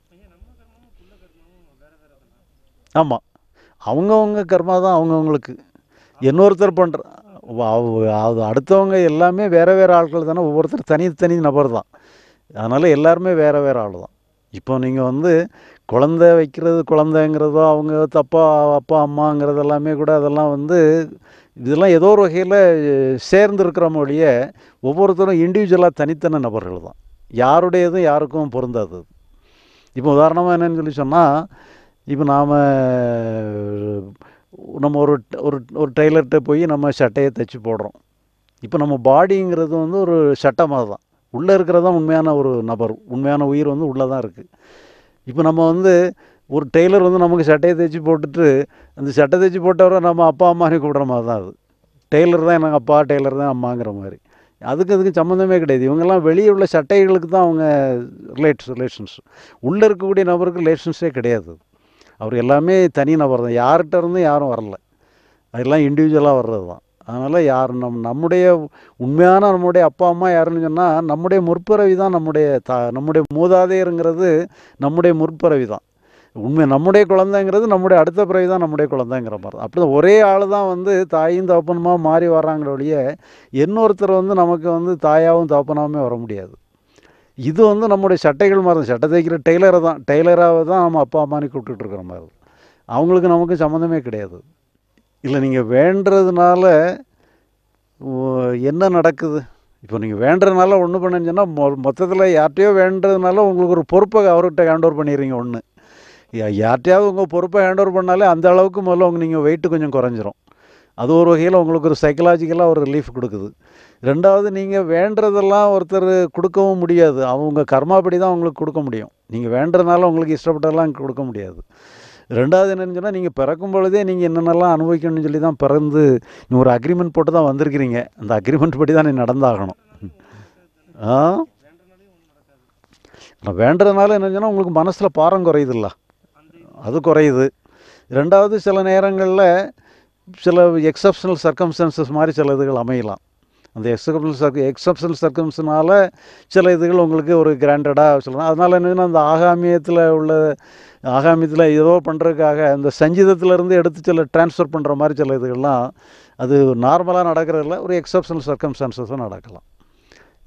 ஆமாம் அவங்கவுங்க கர்மா தான் அவங்கவுங்களுக்கு இன்னொருத்தர் பண்ணுற அது அடுத்தவங்க எல்லாமே வேறு வேறு ஆட்கள் தானே ஒவ்வொருத்தர் தனித்தனி நபர் தான் அதனால் எல்லாருமே வேறு வேறு ஆள் தான் இப்போ நீங்கள் வந்து குழந்தை வைக்கிறது குழந்தைங்கிறதோ அவங்க தப்பா அப்பா அம்மாங்கிறது எல்லாமே கூட அதெல்லாம் வந்து இதெல்லாம் ஏதோ ஒரு வகையில் சேர்ந்து இருக்கிற மொழிய ஒவ்வொருத்தரும் இண்டிவிஜுவலாக தனித்தனி நபர்கள் தான் யாருடையதும் யாருக்கும் பொருந்தாது இப்போ உதாரணமாக என்னன்னு சொல்லி சொன்னால் இப்போ நாம் நம்ம ஒரு ஒரு ஒரு டெய்லர்கிட்ட போய் நம்ம சட்டையை தைச்சி போடுறோம் இப்போ நம்ம பாடிங்கிறது வந்து ஒரு சட்டை மாதிரி தான் உள்ளே இருக்கிறது தான் உண்மையான ஒரு நபர் உண்மையான உயிர் வந்து உள்ளே தான் இருக்குது இப்போ நம்ம வந்து ஒரு டெய்லர் வந்து நமக்கு சட்டையை தைச்சி போட்டுட்டு அந்த சட்டை தைச்சி போட்டவரை நம்ம அப்பா அம்மானே கூப்பிட்ற மாதிரி தான் அது டெய்லர் தான் எனக்கு அப்பா டெய்லர் தான் அம்மாங்கிற மாதிரி அதுக்கு அதுக்கு சம்மந்தமே கிடையாது இவங்கெல்லாம் வெளியே உள்ள சட்டைகளுக்கு தான் அவங்க ரிலேட்ஸ் ரிலேஷன்ஸ் உள்ளே இருக்கக்கூடிய நபருக்கு ரிலேஷன்ஸே கிடையாது அவர் எல்லாமே தனி நபர் தான் யார்கிட்ட இருந்தும் யாரும் வரல அதெல்லாம் இண்டிவிஜுவலாக வர்றது தான் அதனால் யார் நம் நம்முடைய உண்மையான நம்முடைய அப்பா அம்மா யாருன்னு சொன்னால் நம்முடைய முற்பிறவி தான் நம்முடைய தா நம்முடைய மூதாதையருங்கிறது நம்முடைய முற்பிறவி தான் உண்மை நம்முடைய குழந்தைங்கிறது நம்முடைய அடுத்த பிறவி தான் நம்முடைய குழந்தைங்கிற மாதிரி தான் அப்படி தான் ஒரே ஆள் தான் வந்து தாயும் தகப்பனுமா மாறி வர்றாங்களே ஒழிய இன்னொருத்தர் வந்து நமக்கு வந்து தாயாகவும் தகப்பனாவுமே வர முடியாது இது வந்து நம்முடைய சட்டைகள் மாதிரி தான் சட்டை தைக்கிற டெய்லரை தான் டெய்லராக தான் நம்ம அப்பா அம்மானு கூப்பிட்டுட்டு இருக்கிற மாதிரி தான். அவங்களுக்கு நமக்கு சம்மந்தமே கிடையாது இல்லை நீங்கள் வேண்டுறதுனால ஓ- என்ன நடக்குது இப்போ நீங்கள் வேண்டுறதுனால ஒன்று பண்ணுன்னு சொன்னால் மொ மொத்தத்தில் யார்கிட்டயோ வேண்டுறதுனால உங்களுக்கு ஒரு பொறுப்பை அவர்கிட்ட ஹேண்ட் ஓவர் பண்ணிடுறீங்க ஒன்று யார்கிட்டயாவது உங்கள் பொறுப்பை ஹேண்ட் ஓவர் பண்ணாலே அந்த அளவுக்கு முதல்ல உங்க நீங்கள் வெயிட்டு கொஞ்சம் குறைஞ்சிரும் அது ஒரு வகையில் உங்களுக்கு ஒரு சைக்கலாஜிக்கலாக ஒரு ரிலீஃப் கொடுக்குது ரெண்டாவது நீங்கள் வேண்டுறதெல்லாம் ஒருத்தர் கொடுக்கவும் முடியாது அவங்க கர்மாப்படி தான் உங்களுக்கு கொடுக்க முடியும் நீங்கள் வேண்டுறதுனால உங்களுக்கு இஷ்டப்பட்டதெல்லாம் கொடுக்க முடியாது ரெண்டாவது என்னன்னு சொன்னால் நீங்கள் பிறக்கும் பொழுதே நீங்கள் என்னென்னலாம் அனுபவிக்கணும்னு சொல்லி தான் பிறந்து நீ ஒரு அக்ரிமெண்ட் போட்டு தான் வந்திருக்கிறீங்க அந்த அக்ரிமெண்ட் படி தான் நீ நடந்தாகணும் ஆ நான் வேண்டுறதுனால என்னன்னு சொன்னால் உங்களுக்கு மனசில் பாரம் குறையுதுல்ல அது குறையுது ரெண்டாவது சில நேரங்களில் சில எக்ஸப்ஷனல் சர்க்கம்ஸ்டன்சஸ் மாதிரி சில இதுகள் அமையலாம் அந்த எக்ஸப்ஷனல் சர்க்க எக்ஸப்ஷனல் சர்க்கம்ஸ்னால சில இதுகள் உங்களுக்கு ஒரு கிராண்டடாக சொல்லலாம் அதனால் என்னன்னா அந்த ஆகாமியத்தில் உள்ள ஆகாமியத்தில் ஏதோ பண்ணுறதுக்காக அந்த சங்கீதத்திலேருந்து எடுத்து சில ட்ரான்ஸ்ஃபர் பண்ணுற மாதிரி சில இதுகள்லாம் அது நார்மலாக நடக்கிறதில்ல ஒரு எக்ஸப்ஷனல் சர்க்கம்ஸ்டான்சஸும் நடக்கலாம்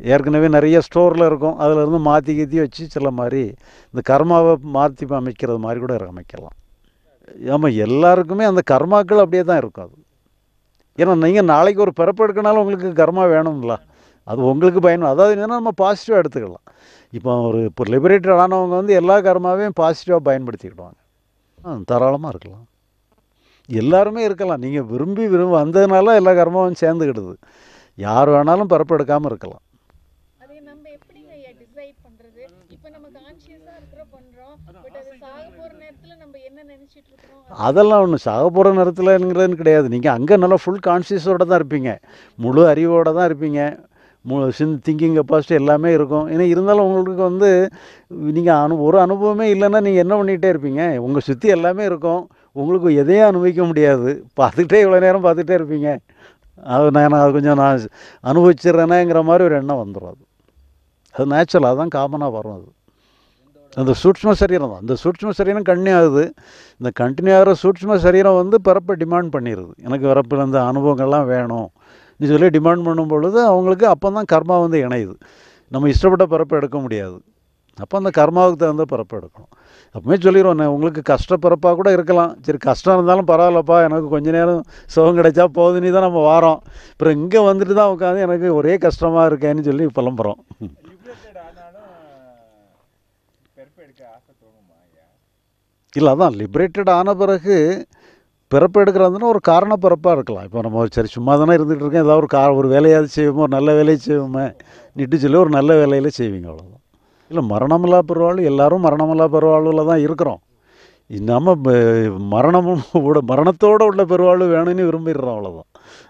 ஏற்கனவே நிறைய ஸ்டோரில் இருக்கும் அதில் இருந்து மாற்றி கீத்தி வச்சு சில மாதிரி இந்த கர்மாவை மாற்றி அமைக்கிறது மாதிரி கூட அமைக்கலாம் ஆமாம் எல்லாருக்குமே அந்த கர்மாக்கள் அப்படியே தான் இருக்கும் அது ஏன்னா நீங்கள் நாளைக்கு ஒரு பிறப்பு எடுக்கனாலும் உங்களுக்கு கர்மா வேணும்ல அது உங்களுக்கு பயன் அதாவது என்னன்னா நம்ம பாசிட்டிவாக எடுத்துக்கலாம் இப்போ ஒரு இப்போ லிபரேட்டட் ஆனவங்க வந்து எல்லா கர்மாவையும் பாசிட்டிவாக பயன்படுத்திக்கிடுவாங்க ஆ தாராளமாக இருக்கலாம் எல்லாருமே இருக்கலாம் நீங்கள் விரும்பி விரும்ப வந்ததுனால எல்லா கர்மாவும் சேர்ந்துக்கிடுது யார் வேணாலும் பிறப்பு எடுக்காமல் இருக்கலாம் அதை நம்ம எப்படிங்க ஐயா டிசைட் பண்றது இப்ப நம்ம கான்சியஸா இருக்கிற பண்றோம் பட் அது சாக போற நேரத்துல நம்ம என்ன நினைச்சிட்டு இருக்கிறோம் அதெல்லாம் ஒன்று சாக போகிற நேரத்தில்ங்கிறதுன்னு கிடையாது நீங்கள் அங்கே நல்லா ஃபுல் கான்சியஸோடு தான் இருப்பீங்க முழு அறிவோடு தான் இருப்பீங்க மு சின் திங்கிங் கெப்பாசிட்டி எல்லாமே இருக்கும் ஏன்னா இருந்தாலும் உங்களுக்கு வந்து நீங்கள் அனு ஒரு அனுபவமே இல்லைன்னா நீங்கள் என்ன பண்ணிகிட்டே இருப்பீங்க உங்கள் சுற்றி எல்லாமே இருக்கும் உங்களுக்கு எதையும் அனுபவிக்க முடியாது பார்த்துக்கிட்டே இவ்வளோ நேரம் பார்த்துட்டே இருப்பீங்க அது நான் அது கொஞ்சம் நான் அனுபவிச்சிடுறேனேங்கிற மாதிரி ஒரு எண்ணம் வந்துடும் அது அது நேச்சுரல் அதுதான் காமனாக வரும் அது அந்த சூட்ச்ம சரீரம் தான் இந்த சூட்ச்ம சரீரம் கண்டினியூ ஆகுது இந்த கண்டினியூ ஆகிற சூட்ச்ம சரீரம் வந்து பிறப்பை டிமாண்ட் பண்ணிடுது எனக்கு பிறப்பில் இந்த அனுபவங்கள்லாம் வேணும் நீ சொல்லி டிமாண்ட் பண்ணும் பொழுது அவங்களுக்கு அப்போ தான் கர்மா வந்து இணையுது நம்ம இஷ்டப்பட்ட பிறப்பை எடுக்க முடியாது அப்போ அந்த கர்மாவுக்கு தகுந்த பிறப்பை எடுக்கணும் அப்பவுமே சொல்லிடுவோம் நான் உங்களுக்கு கஷ்ட பிறப்பாக கூட இருக்கலாம் சரி கஷ்டம் இருந்தாலும் பரவாயில்லப்பா எனக்கு கொஞ்ச நேரம் சுகம் கிடைச்சா போதுன்னு தான் நம்ம வாரோம் அப்புறம் இங்கே வந்துட்டு தான் உட்காந்து எனக்கு ஒரே கஷ்டமாக இருக்கேன்னு சொல்லி புலம்புறோம் லிபரேட்டட் ஆனாலும் பெருப்பெடுக்க ஆசை தோணுமா ஐயா இல்லை அதான் லிபரேட்டட் ஆன பிறகு பிறப்பு எடுக்கிறதுனா ஒரு காரண பிறப்பாக இருக்கலாம் இப்போ நம்ம சரி சும்மா தானே இருந்துகிட்டு இருக்கேன் ஏதாவது ஒரு கா ஒரு வேலையாவது செய்வோமோ ஒரு நல்ல வேலையை செய்வோமே நிட்டு சொல்லி ஒரு நல்ல வேலையில் செய்வீங்க அவ்வளோதான் இல்லை மரணமில்லா பெருவாழ்வு எல்லாரும் மரணமில்லா பெருவாழ்வில் தான் இருக்கிறோம் நம்ம ப- மரணமும் கூட மரணத்தோடு உள்ள பெருவாழ்வு வேணும்னு விரும்பிடுறோம் அவ்வளோதான்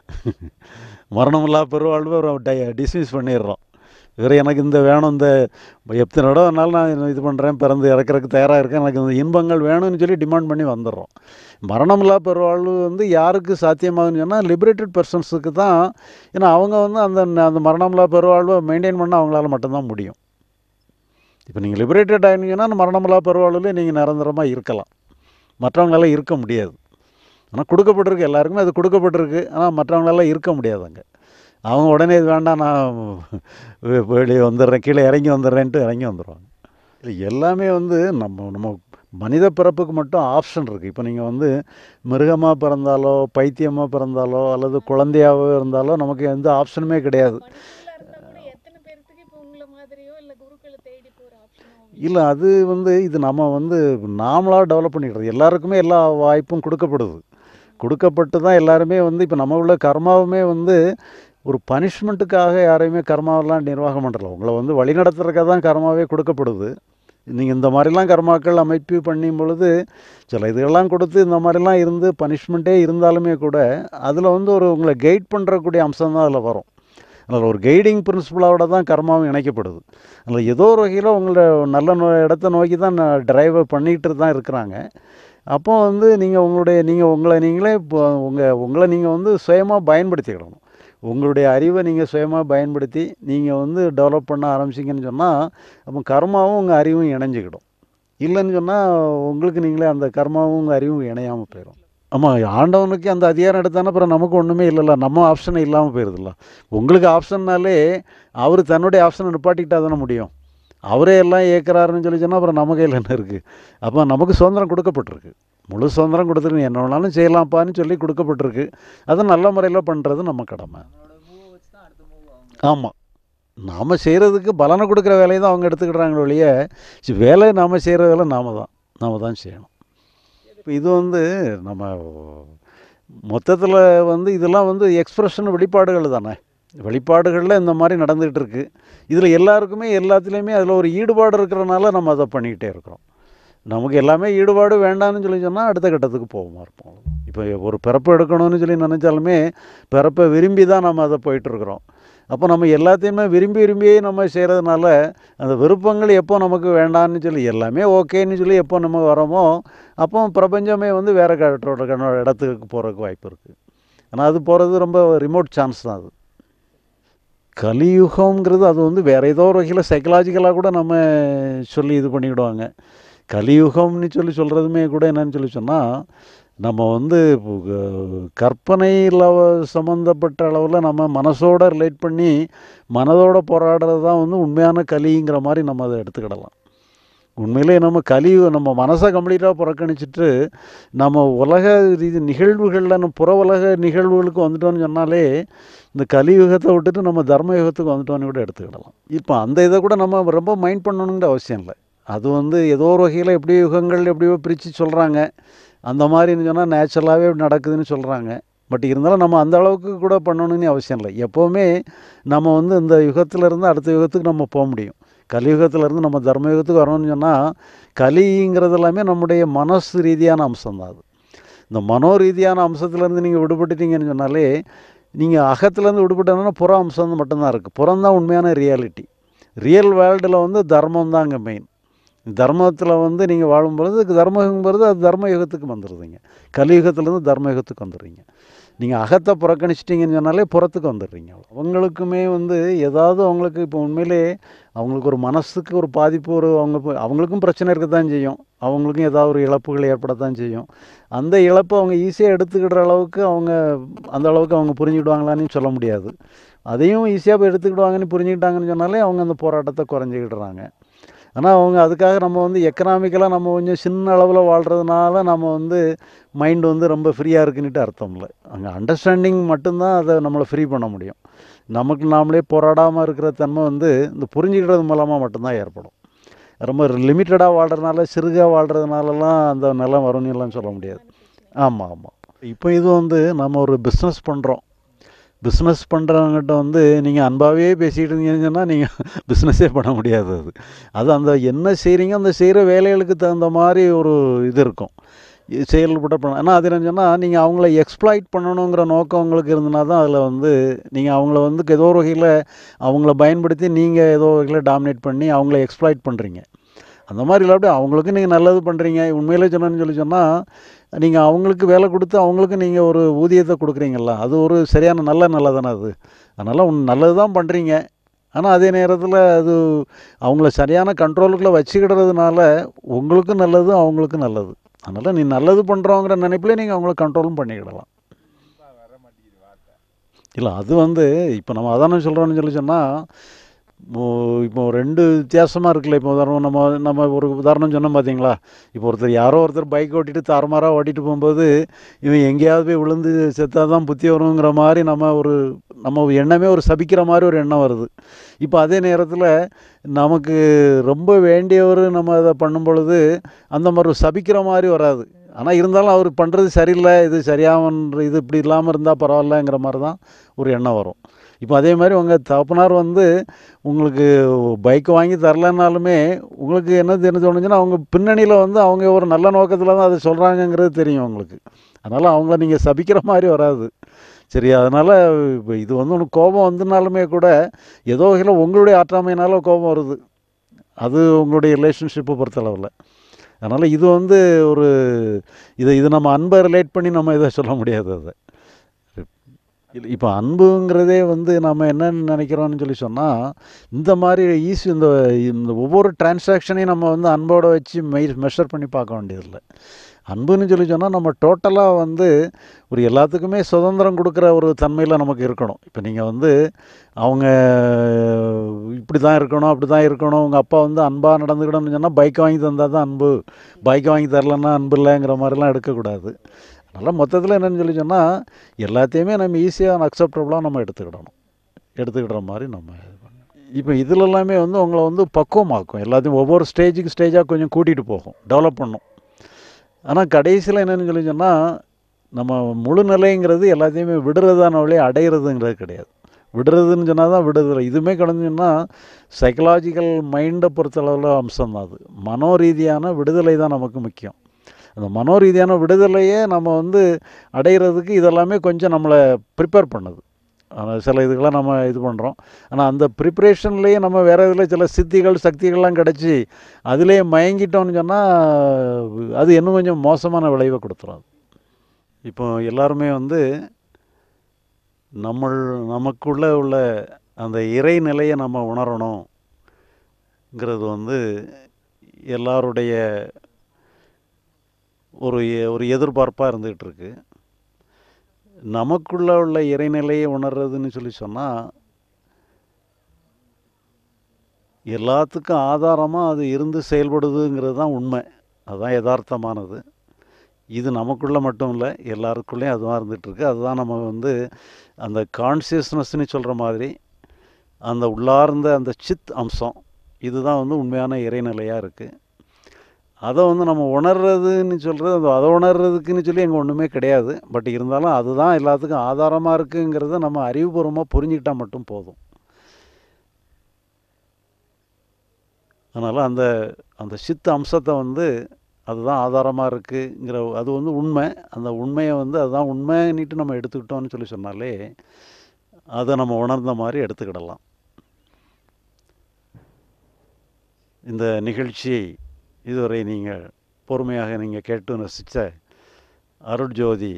மரணமில்லா பெருவாழ்வு டிஸ்மிஸ் பண்ணிடுறோம் வேறு எனக்கு இந்த வேணும் இந்த எத்தனை தடவை வேணாலும் நான் இது பண்ணுறேன் பிறந்து இறக்குறதுக்கு தயாராக இருக்கேன் எனக்கு இந்த இன்பங்கள் வேணும்னு சொல்லி டிமாண்ட் பண்ணி வந்துடுறோம் மரணமில்லா பெருவாழ்வு வந்து யாருக்கு சாத்தியமாகுன்னு சொன்னால் லிபரேட்டட் பர்சன்ஸுக்கு தான் ஏன்னா அவங்க வந்து அந்த அந்த மரணமில்லா பெருவாழ்வை மெயின்டைன் பண்ண அவங்களால மட்டும்தான் முடியும் இப்போ நீங்கள் லிபரேட்டட் ஆகினீங்கன்னா அந்த மரணமில்லா பெருவாழ்வில் நீங்கள் நிரந்தரமாக இருக்கலாம் மற்றவங்களால இருக்க முடியாது ஆனால் கொடுக்கப்பட்டிருக்கு எல்லாருக்குமே அது கொடுக்கப்பட்டிருக்கு ஆனால் மற்றவங்களால இருக்க முடியாது அங்கே அவங்க உடனே இது வேண்டாம் நான் வெ- வெளியே வந்துடுறேன் கீழே இறங்கி வந்துடுறேன்ட்டு இறங்கி வந்துடுவாங்க இல்லை எல்லாமே வந்து நம்ம நம்ம மனித பிறப்புக்கு மட்டும் ஆப்ஷன் இருக்குது இப்போ நீங்கள் வந்து மிருகமாக பிறந்தாலோ பைத்தியமாக பிறந்தாலோ அல்லது குழந்தையாகவோ இருந்தாலோ நமக்கு எந்த ஆப்ஷனுமே கிடையாது மனுஷங்களா இருந்தா கூட எத்தனை பேர்த்துக்கு இப்போ உங்களை மாதிரியோ இல்ல குருக்களை தேடி போற ஆப்ஷனோ இல்லை அது வந்து இது நம்ம வந்து நாமளாக டெவலப் பண்ணிக்கிறது எல்லாருக்குமே எல்லா வாய்ப்பும் கொடுக்கப்படுது கொடுக்கப்பட்டு தான் எல்லாருமே வந்து இப்போ நம்ம உள்ள கர்மாவுமே வந்து ஒரு பனிஷ்மெண்ட்டுக்காக யாரையுமே கர்மாவெல்லாம் நிர்வாகம் பண்ணுறல உங்களை வந்து வழி நடத்துறதுக்காக தான் கர்மாவே கொடுக்கப்படுது நீங்கள் இந்த மாதிரிலாம் கர்மாக்கள் அமைப்பு பண்ணும் பொழுது சில இதுகள்லாம் கொடுத்து இந்த மாதிரிலாம் இருந்து பனிஷ்மெண்ட்டே இருந்தாலுமே கூட அதில் வந்து ஒரு உங்களை கைட் பண்ணுறக்கூடிய அம்சம் தான் அதில் வரும் அதில் ஒரு கைடிங் பிரின்சிபலோட தான் கர்மாவும் இணைக்கப்படுது அதில் ஏதோ ஒரு வகையில் உங்களை நல்ல நோ இடத்த நோக்கி தான் டிரைவை பண்ணிகிட்டு தான் இருக்கிறாங்க அப்போ வந்து நீங்கள் உங்களுடைய நீங்கள் உங்களை நீங்களே இப்போ உங்கள் உங்களை நீங்கள் வந்து சுயமாக பயன்படுத்திக்கிடணும் உங்களுடைய அறிவை நீங்கள் சுயமாக பயன்படுத்தி நீங்கள் வந்து டெவலப் பண்ண ஆரம்பிச்சிங்கன்னு சொன்னால் அப்போ கர்மாவும் உங்கள் அறிவும் இணைஞ்சிக்கிடும் இல்லைன்னு சொன்னால் உங்களுக்கு நீங்களே அந்த கர்மாவும் உங்கள் அறிவும் இணையாமல் போயிடும் ஆமாம் ஆண்டவனுக்கு அந்த அதிகாரம் எடுத்தானே அப்புறம் நமக்கு ஒன்றுமே இல்லைல்ல நம்ம ஆப்ஷனே இல்லாமல் போயிடுதுல்ல உங்களுக்கு ஆப்ஷன்னாலே அவர் தன்னுடைய ஆப்ஷனை நிப்பாட்டிக்கிட்டா தானே முடியும் அவரே எல்லாம் ஏற்கிறாருன்னு சொல்லி சொன்னால் அப்புறம் நம்ம கையில் என்ன இருக்குது அப்போ நமக்கு சுதந்திரம் கொடுக்கப்பட்டிருக்கு முழு சுதந்திரம் கொடுத்துருக்கு என்ன வேணாலும் செய்யலாம்ப்பான்னு சொல்லி கொடுக்கப்பட்டிருக்கு அதை நல்ல முறையில் பண்ணுறது நம்ம கடமை நம்மளோட மூவ் வச்சு தான் அடுத்த மூவ் அவங்க ஆமாம் நாம் செய்கிறதுக்கு பலனை கொடுக்குற வேலையை தான் அவங்க எடுத்துக்கிட்டாங்களே ஒழிய சி- வேலை நாம் செய்கிற வேலை நாம தான் நாம் தான் செய்யணும் இப்போ இது வந்து நம்ம மொத்தத்தில் வந்து இதெல்லாம் வந்து எக்ஸ்பிரஷன் வெளிப்பாடுகள் தானே வெளிப்பாடுகளில் இந்த மாதிரி நடந்துகிட்டு இருக்கு இதில் எல்லாருக்குமே எல்லாத்துலேயுமே அதில் ஒரு ஈடுபாடு இருக்கிறனால நம்ம அதை பண்ணிக்கிட்டே இருக்கிறோம் நமக்கு எல்லாமே ஈடுபாடு வேண்டாம்னு சொல்லி சொன்னால் அடுத்த கட்டத்துக்கு போகாமல் இருப்போம் இப்போ ஒரு பிறப்பு எடுக்கணும்னு சொல்லி நினச்சாலுமே பிறப்பை விரும்பி தான் நம்ம அதை போயிட்டுருக்குறோம் அப்போ நம்ம எல்லாத்தையுமே விரும்பி விரும்பியே நம்ம செய்கிறதுனால அந்த விருப்பங்கள் எப்போ நமக்கு வேண்டாம்னு சொல்லி எல்லாமே ஓகேன்னு சொல்லி எப்போ நம்ம வரோமோ அப்போ பிரபஞ்சமே வந்து வேறு கட்டோட கண்ணோட இடத்துக்கு போகிறதுக்கு வாய்ப்பு இருக்குது ஆனால் அது போகிறது ரொம்ப ரிமோட் சான்ஸ் தான் அது கலியுகம்ங்கிறது அது வந்து வேறு ஏதோ ஒரு வகையில் சைக்கலாஜிக்கலாக கூட நம்ம சொல்லி இது பண்ணிவிடுவாங்க கலியுகம்னு சொல்லி சொல்கிறதுமே கூட என்னன்னு சொல்லி சொன்னால் நம்ம வந்து அஹ், கற்பனையில் சம்மந்தப்பட்ட அளவில் நம்ம மனசோட ரிலேட் பண்ணி மனதோட போராடுறது தான் வந்து உண்மையான கலிங்கிற மாதிரி நம்ம அதை எடுத்துக்கிடலாம் உண்மையிலே நம்ம கலி நம்ம மனசை கம்ப்ளீட்டாக புறக்கணிச்சிட்டு நம்ம உலக ரீதி நிகழ்வுகளில் நம்ம புற உலக நிகழ்வுகளுக்கு வந்துட்டோம்னு சொன்னாலே இந்த கலியுகத்தை விட்டுட்டு நம்ம தர்ம யுகத்துக்கு வந்துட்டோன்னு கூட எடுத்துக்கிடலாம் இப்போ அந்த இதை கூட நம்ம ரொம்ப மைண்ட் பண்ணணுங்கிற அவசியம் இல்லை அது வந்து ஏதோ ஒரு வகையில் எப்படியோ யுகங்கள் எப்படியோ பிரித்து சொல்கிறாங்க அந்த மாதிரின்னு சொன்னால் நேச்சுரலாகவே நடக்குதுன்னு சொல்கிறாங்க பட் இருந்தாலும் நம்ம அந்த அளவுக்கு கூட பண்ணணும்னு அவசியம் இல்லை எப்போவுமே நம்ம வந்து இந்த யுகத்திலேருந்து அடுத்த யுகத்துக்கு நம்ம போக முடியும் கலியுகத்திலேருந்து நம்ம தர்ம யுகத்துக்கு வரணும்னு சொன்னால் கலிங்கிறது எல்லாமே நம்முடைய மனசு ரீதியான அம்சம் தான் அது இந்த மனோ ரீதியான அம்சத்துலேருந்து நீங்கள் விடுபட்டுட்டீங்கன்னு சொன்னாலே நீங்கள் அகத்துலேருந்து விடுபட்டோன்னா புற அம்சம் மட்டும்தான் இருக்குது புறம்தான் உண்மையான ரியாலிட்டி ரியல் வேர்ல்டில் வந்து தர்மம் தான் அங்கே மெயின் தர்மத்தில் வந்து நீங்கள் வாழும் பொழுது தர்மங்கிறது அது தர்ம யுகத்துக்கு வந்துடுறீங்க கலியுகத்துலேருந்து தர்ம யுகத்துக்கு வந்துடுறீங்க நீங்கள் அகத்தை புறக்கணிச்சிட்டிங்கன்னு சொன்னாலே புறத்துக்கு வந்துடுறீங்க அவங்களுக்குமே வந்து ஏதாவது அவங்களுக்கு இப்போ உண்மையிலே அவங்களுக்கு ஒரு மனசுக்கு ஒரு பாதிப்பு ஒரு அவங்க இப்போ- அவங்களுக்கும் பிரச்சனை இருக்கத்தான் செய்யும் அவங்களுக்கும் ஏதாவது ஒரு இழப்புகள் ஏற்படத்தான் செய்யும் அந்த இழப்பை அவங்க ஈஸியாக எடுத்துக்கிற அளவுக்கு அவங்க அந்த அளவுக்கு அவங்க புரிஞ்சுக்கிடுவாங்களான்னு சொல்ல முடியாது அதையும் ஈஸியாக போய் எடுத்துக்கிடுவாங்கன்னு புரிஞ்சுக்கிட்டாங்கன்னு சொன்னாலே அவங்க அந்த போராட்டத்தை குறைஞ்சிக்கிடுறாங்க ஆனால் அவங்க அதுக்காக நம்ம வந்து எக்கனாமிக்கலாக நம்ம கொஞ்சம் சின்ன அளவில் வாழ்கிறதுனால நம்ம வந்து மைண்ட் வந்து ரொம்ப ஃப்ரீயாக இருக்குன்னுட்டு அர்த்தம் இல்லை அங்கே அண்டர்ஸ்டாண்டிங் மட்டும்தான் அதை நம்மளை ஃப்ரீ பண்ண முடியும் நமக்கு நாமளே போராடாமல் இருக்கிற தன்மை வந்து இந்த புரிஞ்சுக்கிறது மூலமாக மட்டும்தான் ஏற்படும் ரொம்ப லிமிட்டடாக வாழ்கிறதுனால சிறுகாக வாழ்கிறதுனாலலாம் அந்த நிலம் வரும்னு எல்லாம் சொல்ல முடியாது ஆமாம் ஆமாம் இப்போ இது வந்து நம்ம ஒரு பிஸ்னஸ் பண்ணுறோம் பிஸ்னஸ் பண்ணுறவங்ககிட்ட வந்து நீங்கள் அன்பாகவே பேசிகிட்டு இருந்தீங்கன்னு சொன்னால் நீங்கள் பிஸ்னஸே பண்ண முடியாது அது அது அந்த என்ன செய்கிறீங்க அந்த செய்கிற வேலைகளுக்கு தகுந்த மாதிரி ஒரு இது இருக்கும் இது செயல்பட பண்ண ஆனால் அது என்ன சொன்னால் நீங்கள் அவங்கள எக்ஸ்ப்ளாய்ட் பண்ணணுங்கிற நோக்கம் உங்களுக்கு இருந்தனா தான் அதில் வந்து நீங்கள் அவங்கள வந்து ஏதோ ஒரு வகையில் அவங்கள பயன்படுத்தி நீங்கள் ஏதோ ஒரு வகையில் டாமினேட் பண்ணி அவங்கள எக்ஸ்ப்ளாய்ட் பண்ணுறீங்க அந்த மாதிரி இல்லாட்டி அவங்களுக்கும் நீங்கள் நல்லது பண்ணுறீங்க உண்மையிலே சொன்னேன்னு சொல்லி சொன்னால் நீங்கள் அவங்களுக்கு வேலை கொடுத்து அவங்களுக்கு நீங்கள் ஒரு ஊதியத்தை கொடுக்குறீங்களா அது ஒரு சரியான நல்ல நல்லதானே அது அதனால் உன் நல்லது தான் பண்ணுறீங்க ஆனால் அதே நேரத்தில் அது அவங்கள சரியான கண்ட்ரோலுக்குள்ளே வச்சுக்கிடுறதுனால உங்களுக்கும் நல்லது அவங்களுக்கும் நல்லது அதனால் நீ நல்லது பண்ணுறோங்கிற நினைப்பிலே நீங்கள் அவங்கள கண்ட்ரோலும் பண்ணிக்கிடலாம் வர மாட்டேங்குது வார்த்தை இல்லை அது வந்து இப்போ நம்ம அதானே சொல்கிறோன்னு சொல்லி சொன்னால் இப்போ ரெண்டு வித்தியாசமாக இருக்குல்ல இப்போ உதாரணம் நம்ம நம்ம ஒரு உதாரணம் சொன்னோம் பார்த்தீங்களா இப்போ ஒருத்தர் யாரோ ஒருத்தர் பைக் ஓட்டிட்டு தாறுமாறாக ஓட்டிட்டு போகும்போது இவன் எங்கேயாவது போய் விழுந்து செத்தா தான் புத்தி வருங்கிற மாதிரி நம்ம ஒரு நம்ம எண்ணமே ஒரு சபிக்கிற மாதிரி ஒரு எண்ணம் வருது இப்போ அதே நேரத்தில் நமக்கு ரொம்ப வேண்டியவர் நம்ம அதை பண்ணும் பொழுது அந்த மாதிரி ஒரு சபிக்கிற மாதிரி வராது ஆனால் இருந்தாலும் அவர் பண்ணுறது சரியில்லை இது சரியாமன்ற இது இப்படி இல்லாமல் இருந்தால் பரவாயில்லங்கிற மாதிரி தான் ஒரு எண்ணம் வரும் இப்போ அதே மாதிரி உங்கள் தகப்பனார் வந்து உங்களுக்கு பைக் வாங்கி தரலனாலுமே உங்களுக்கு என்ன தெரிஞ்சு தோணுச்சுன்னா அவங்க பின்னணியில் வந்து அவங்க ஒரு நல்ல நோக்கத்தில் தான் அதை சொல்கிறாங்கங்கிறது தெரியும் உங்களுக்கு அதனால் அவங்கள நீங்கள் சபிக்கிற மாதிரி வராது சரி அதனால் இப்போ இது வந்து உனக்கு கோபம் வந்தனாலுமே கூட ஏதோ வகையில் உங்களுடைய ஆற்றாமையினால கோபம் வருது அது உங்களுடைய ரிலேஷன்ஷிப்பை பொறுத்தளவில் அதனால் இது வந்து ஒரு இதை இது நம்ம அன்பை ரிலேட் பண்ணி நம்ம இதை சொல்ல முடியாது அதை இல்லை இப்போ அன்புங்கிறதே வந்து நம்ம என்னன்னு நினைக்கிறோம்னு சொல்லி சொன்னால் இந்த மாதிரி ஈஸி இந்த இந்த ஒவ்வொரு டிரான்சாக்ஷனையும் நம்ம வந்து அன்போட வச்சு மெய் மெஷர் பண்ணி பார்க்க வேண்டியதில்லை அன்புன்னு சொல்லி சொன்னால் நம்ம டோட்டலாக வந்து ஒரு எல்லாத்துக்குமே சுதந்திரம் கொடுக்குற ஒரு தன்மையில் நமக்கு இருக்கணும் இப்போ நீங்கள் வந்து அவங்க இப்படி தான் இருக்கணும் அப்படி தான் இருக்கணும் உங்கள் அப்பா வந்து அன்பாக நடந்துக்கிடணும்னு சொன்னால் பைக் வாங்கி தந்தால் தான் அன்பு பைக் வாங்கி தரலன்னா அன்பு இல்லைங்கிற மாதிரிலாம் எடுக்கக்கூடாது அதனால் மொத்தத்தில் என்னென்னு சொல்லி சொன்னால் எல்லாத்தையுமே நம்ம ஈஸியாக அக்செப்டபுளாக நம்ம எடுத்துக்கிடணும் எடுத்துக்கிற மாதிரி நம்ம இது பண்ணணும். இப்போ இதில் எல்லாமே வந்து உங்களை வந்து பக்குவமாக்கும் எல்லாத்தையும் ஒவ்வொரு ஸ்டேஜுக்கு ஸ்டேஜாக கொஞ்சம் கூட்டிகிட்டு போகும் டெவலப் பண்ணும் ஆனால் கடைசியில் என்னென்னு சொல்லி சொன்னால் நம்ம முழு நிலைங்கிறது எல்லாத்தையுமே விடுறதான வழியை அடையிறதுங்கிறது கிடையாது விடுறதுன்னு சொன்னால் தான் விடுதலை இதுவுமே கிடந்துச்சுன்னா சைக்கலாஜிக்கல் மைண்டை பொறுத்தளவில் அம்சம் தான் அது மனோ ரீதியான விடுதலை தான் நமக்கு முக்கியம் அந்த மனோ ரீதியான விடுதலையே நம்ம வந்து அடையிறதுக்கு இதெல்லாமே கொஞ்சம் நம்மளை ப்ரிப்பேர் பண்ணுது ஆனால் சில இதுக்கெல்லாம் நம்ம இது பண்ணுறோம் ஆனால் அந்த ப்ரிப்ரேஷன்லேயே நம்ம வேறு இதில் சில சித்திகள் சக்திகள்லாம் கிடச்சி அதிலேயே மயங்கிட்டோம்னு சொன்னால் அது இன்னும் கொஞ்சம் மோசமான விளைவை கொடுத்துரும் அது. இப்போ எல்லாருமே வந்து நம்ம நமக்குள்ளே உள்ள அந்த இறை நிலையை நம்ம உணரணுங்கிறது வந்து எல்லாருடைய ஒரு எ- ஒரு எதிர்பார்ப்பாக இருந்துகிட்டு இருக்கு நமக்குள்ள உள்ள இறைநிலையை உணர்றதுன்னு சொல்லி சொன்னால் எல்லாத்துக்கும் ஆதாரமாக அது இருந்து செயல்படுதுங்கிறது தான் உண்மை அதுதான் யதார்த்தமானது இது நமக்குள்ளே மட்டும் இல்லை எல்லாருக்குள்ளேயும் அதுதான் இருந்துகிட்ருக்கு அதுதான் நம்ம வந்து அந்த கான்சியஸ்னஸ்னு சொல்கிற மாதிரி அந்த உள்ளார்ந்த அந்த சித் அம்சம் இதுதான் வந்து உண்மையான இறைநிலையாக இருக்குது அதை வந்து நம்ம உணர்றதுன்னு சொல்கிறது அந்த அதை உணர்றதுக்குன்னு சொல்லி அங்கே ஒன்றுமே கிடையாது பட் இருந்தாலும் அதுதான் எல்லாத்துக்கும் ஆதாரமாக இருக்குங்கிறத நம்ம அறிவுபூர்வமாக புரிஞ்சுக்கிட்டால் மட்டும் போதும் அதனால் அந்த அந்த சித்த அம்சத்தை வந்து அதுதான் ஆதாரமாக இருக்குங்கிற அது வந்து உண்மை அந்த உண்மையை வந்து அதுதான் உண்மைன்னுட்டு நம்ம எடுத்துக்கிட்டோம்னு சொல்லி சொன்னாலே அதை நம்ம உணர்ந்த மாதிரி எடுத்துக்கிடலாம் இந்த நிகழ்ச்சியை இதுவரை நீங்கள் பொறுமையாக நீங்கள் கேட்டு ரசித்த அருட்ஜோதி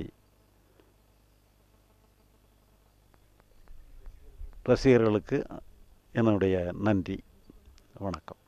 ரசிகர்களுக்கு என்னுடைய நன்றி வணக்கம்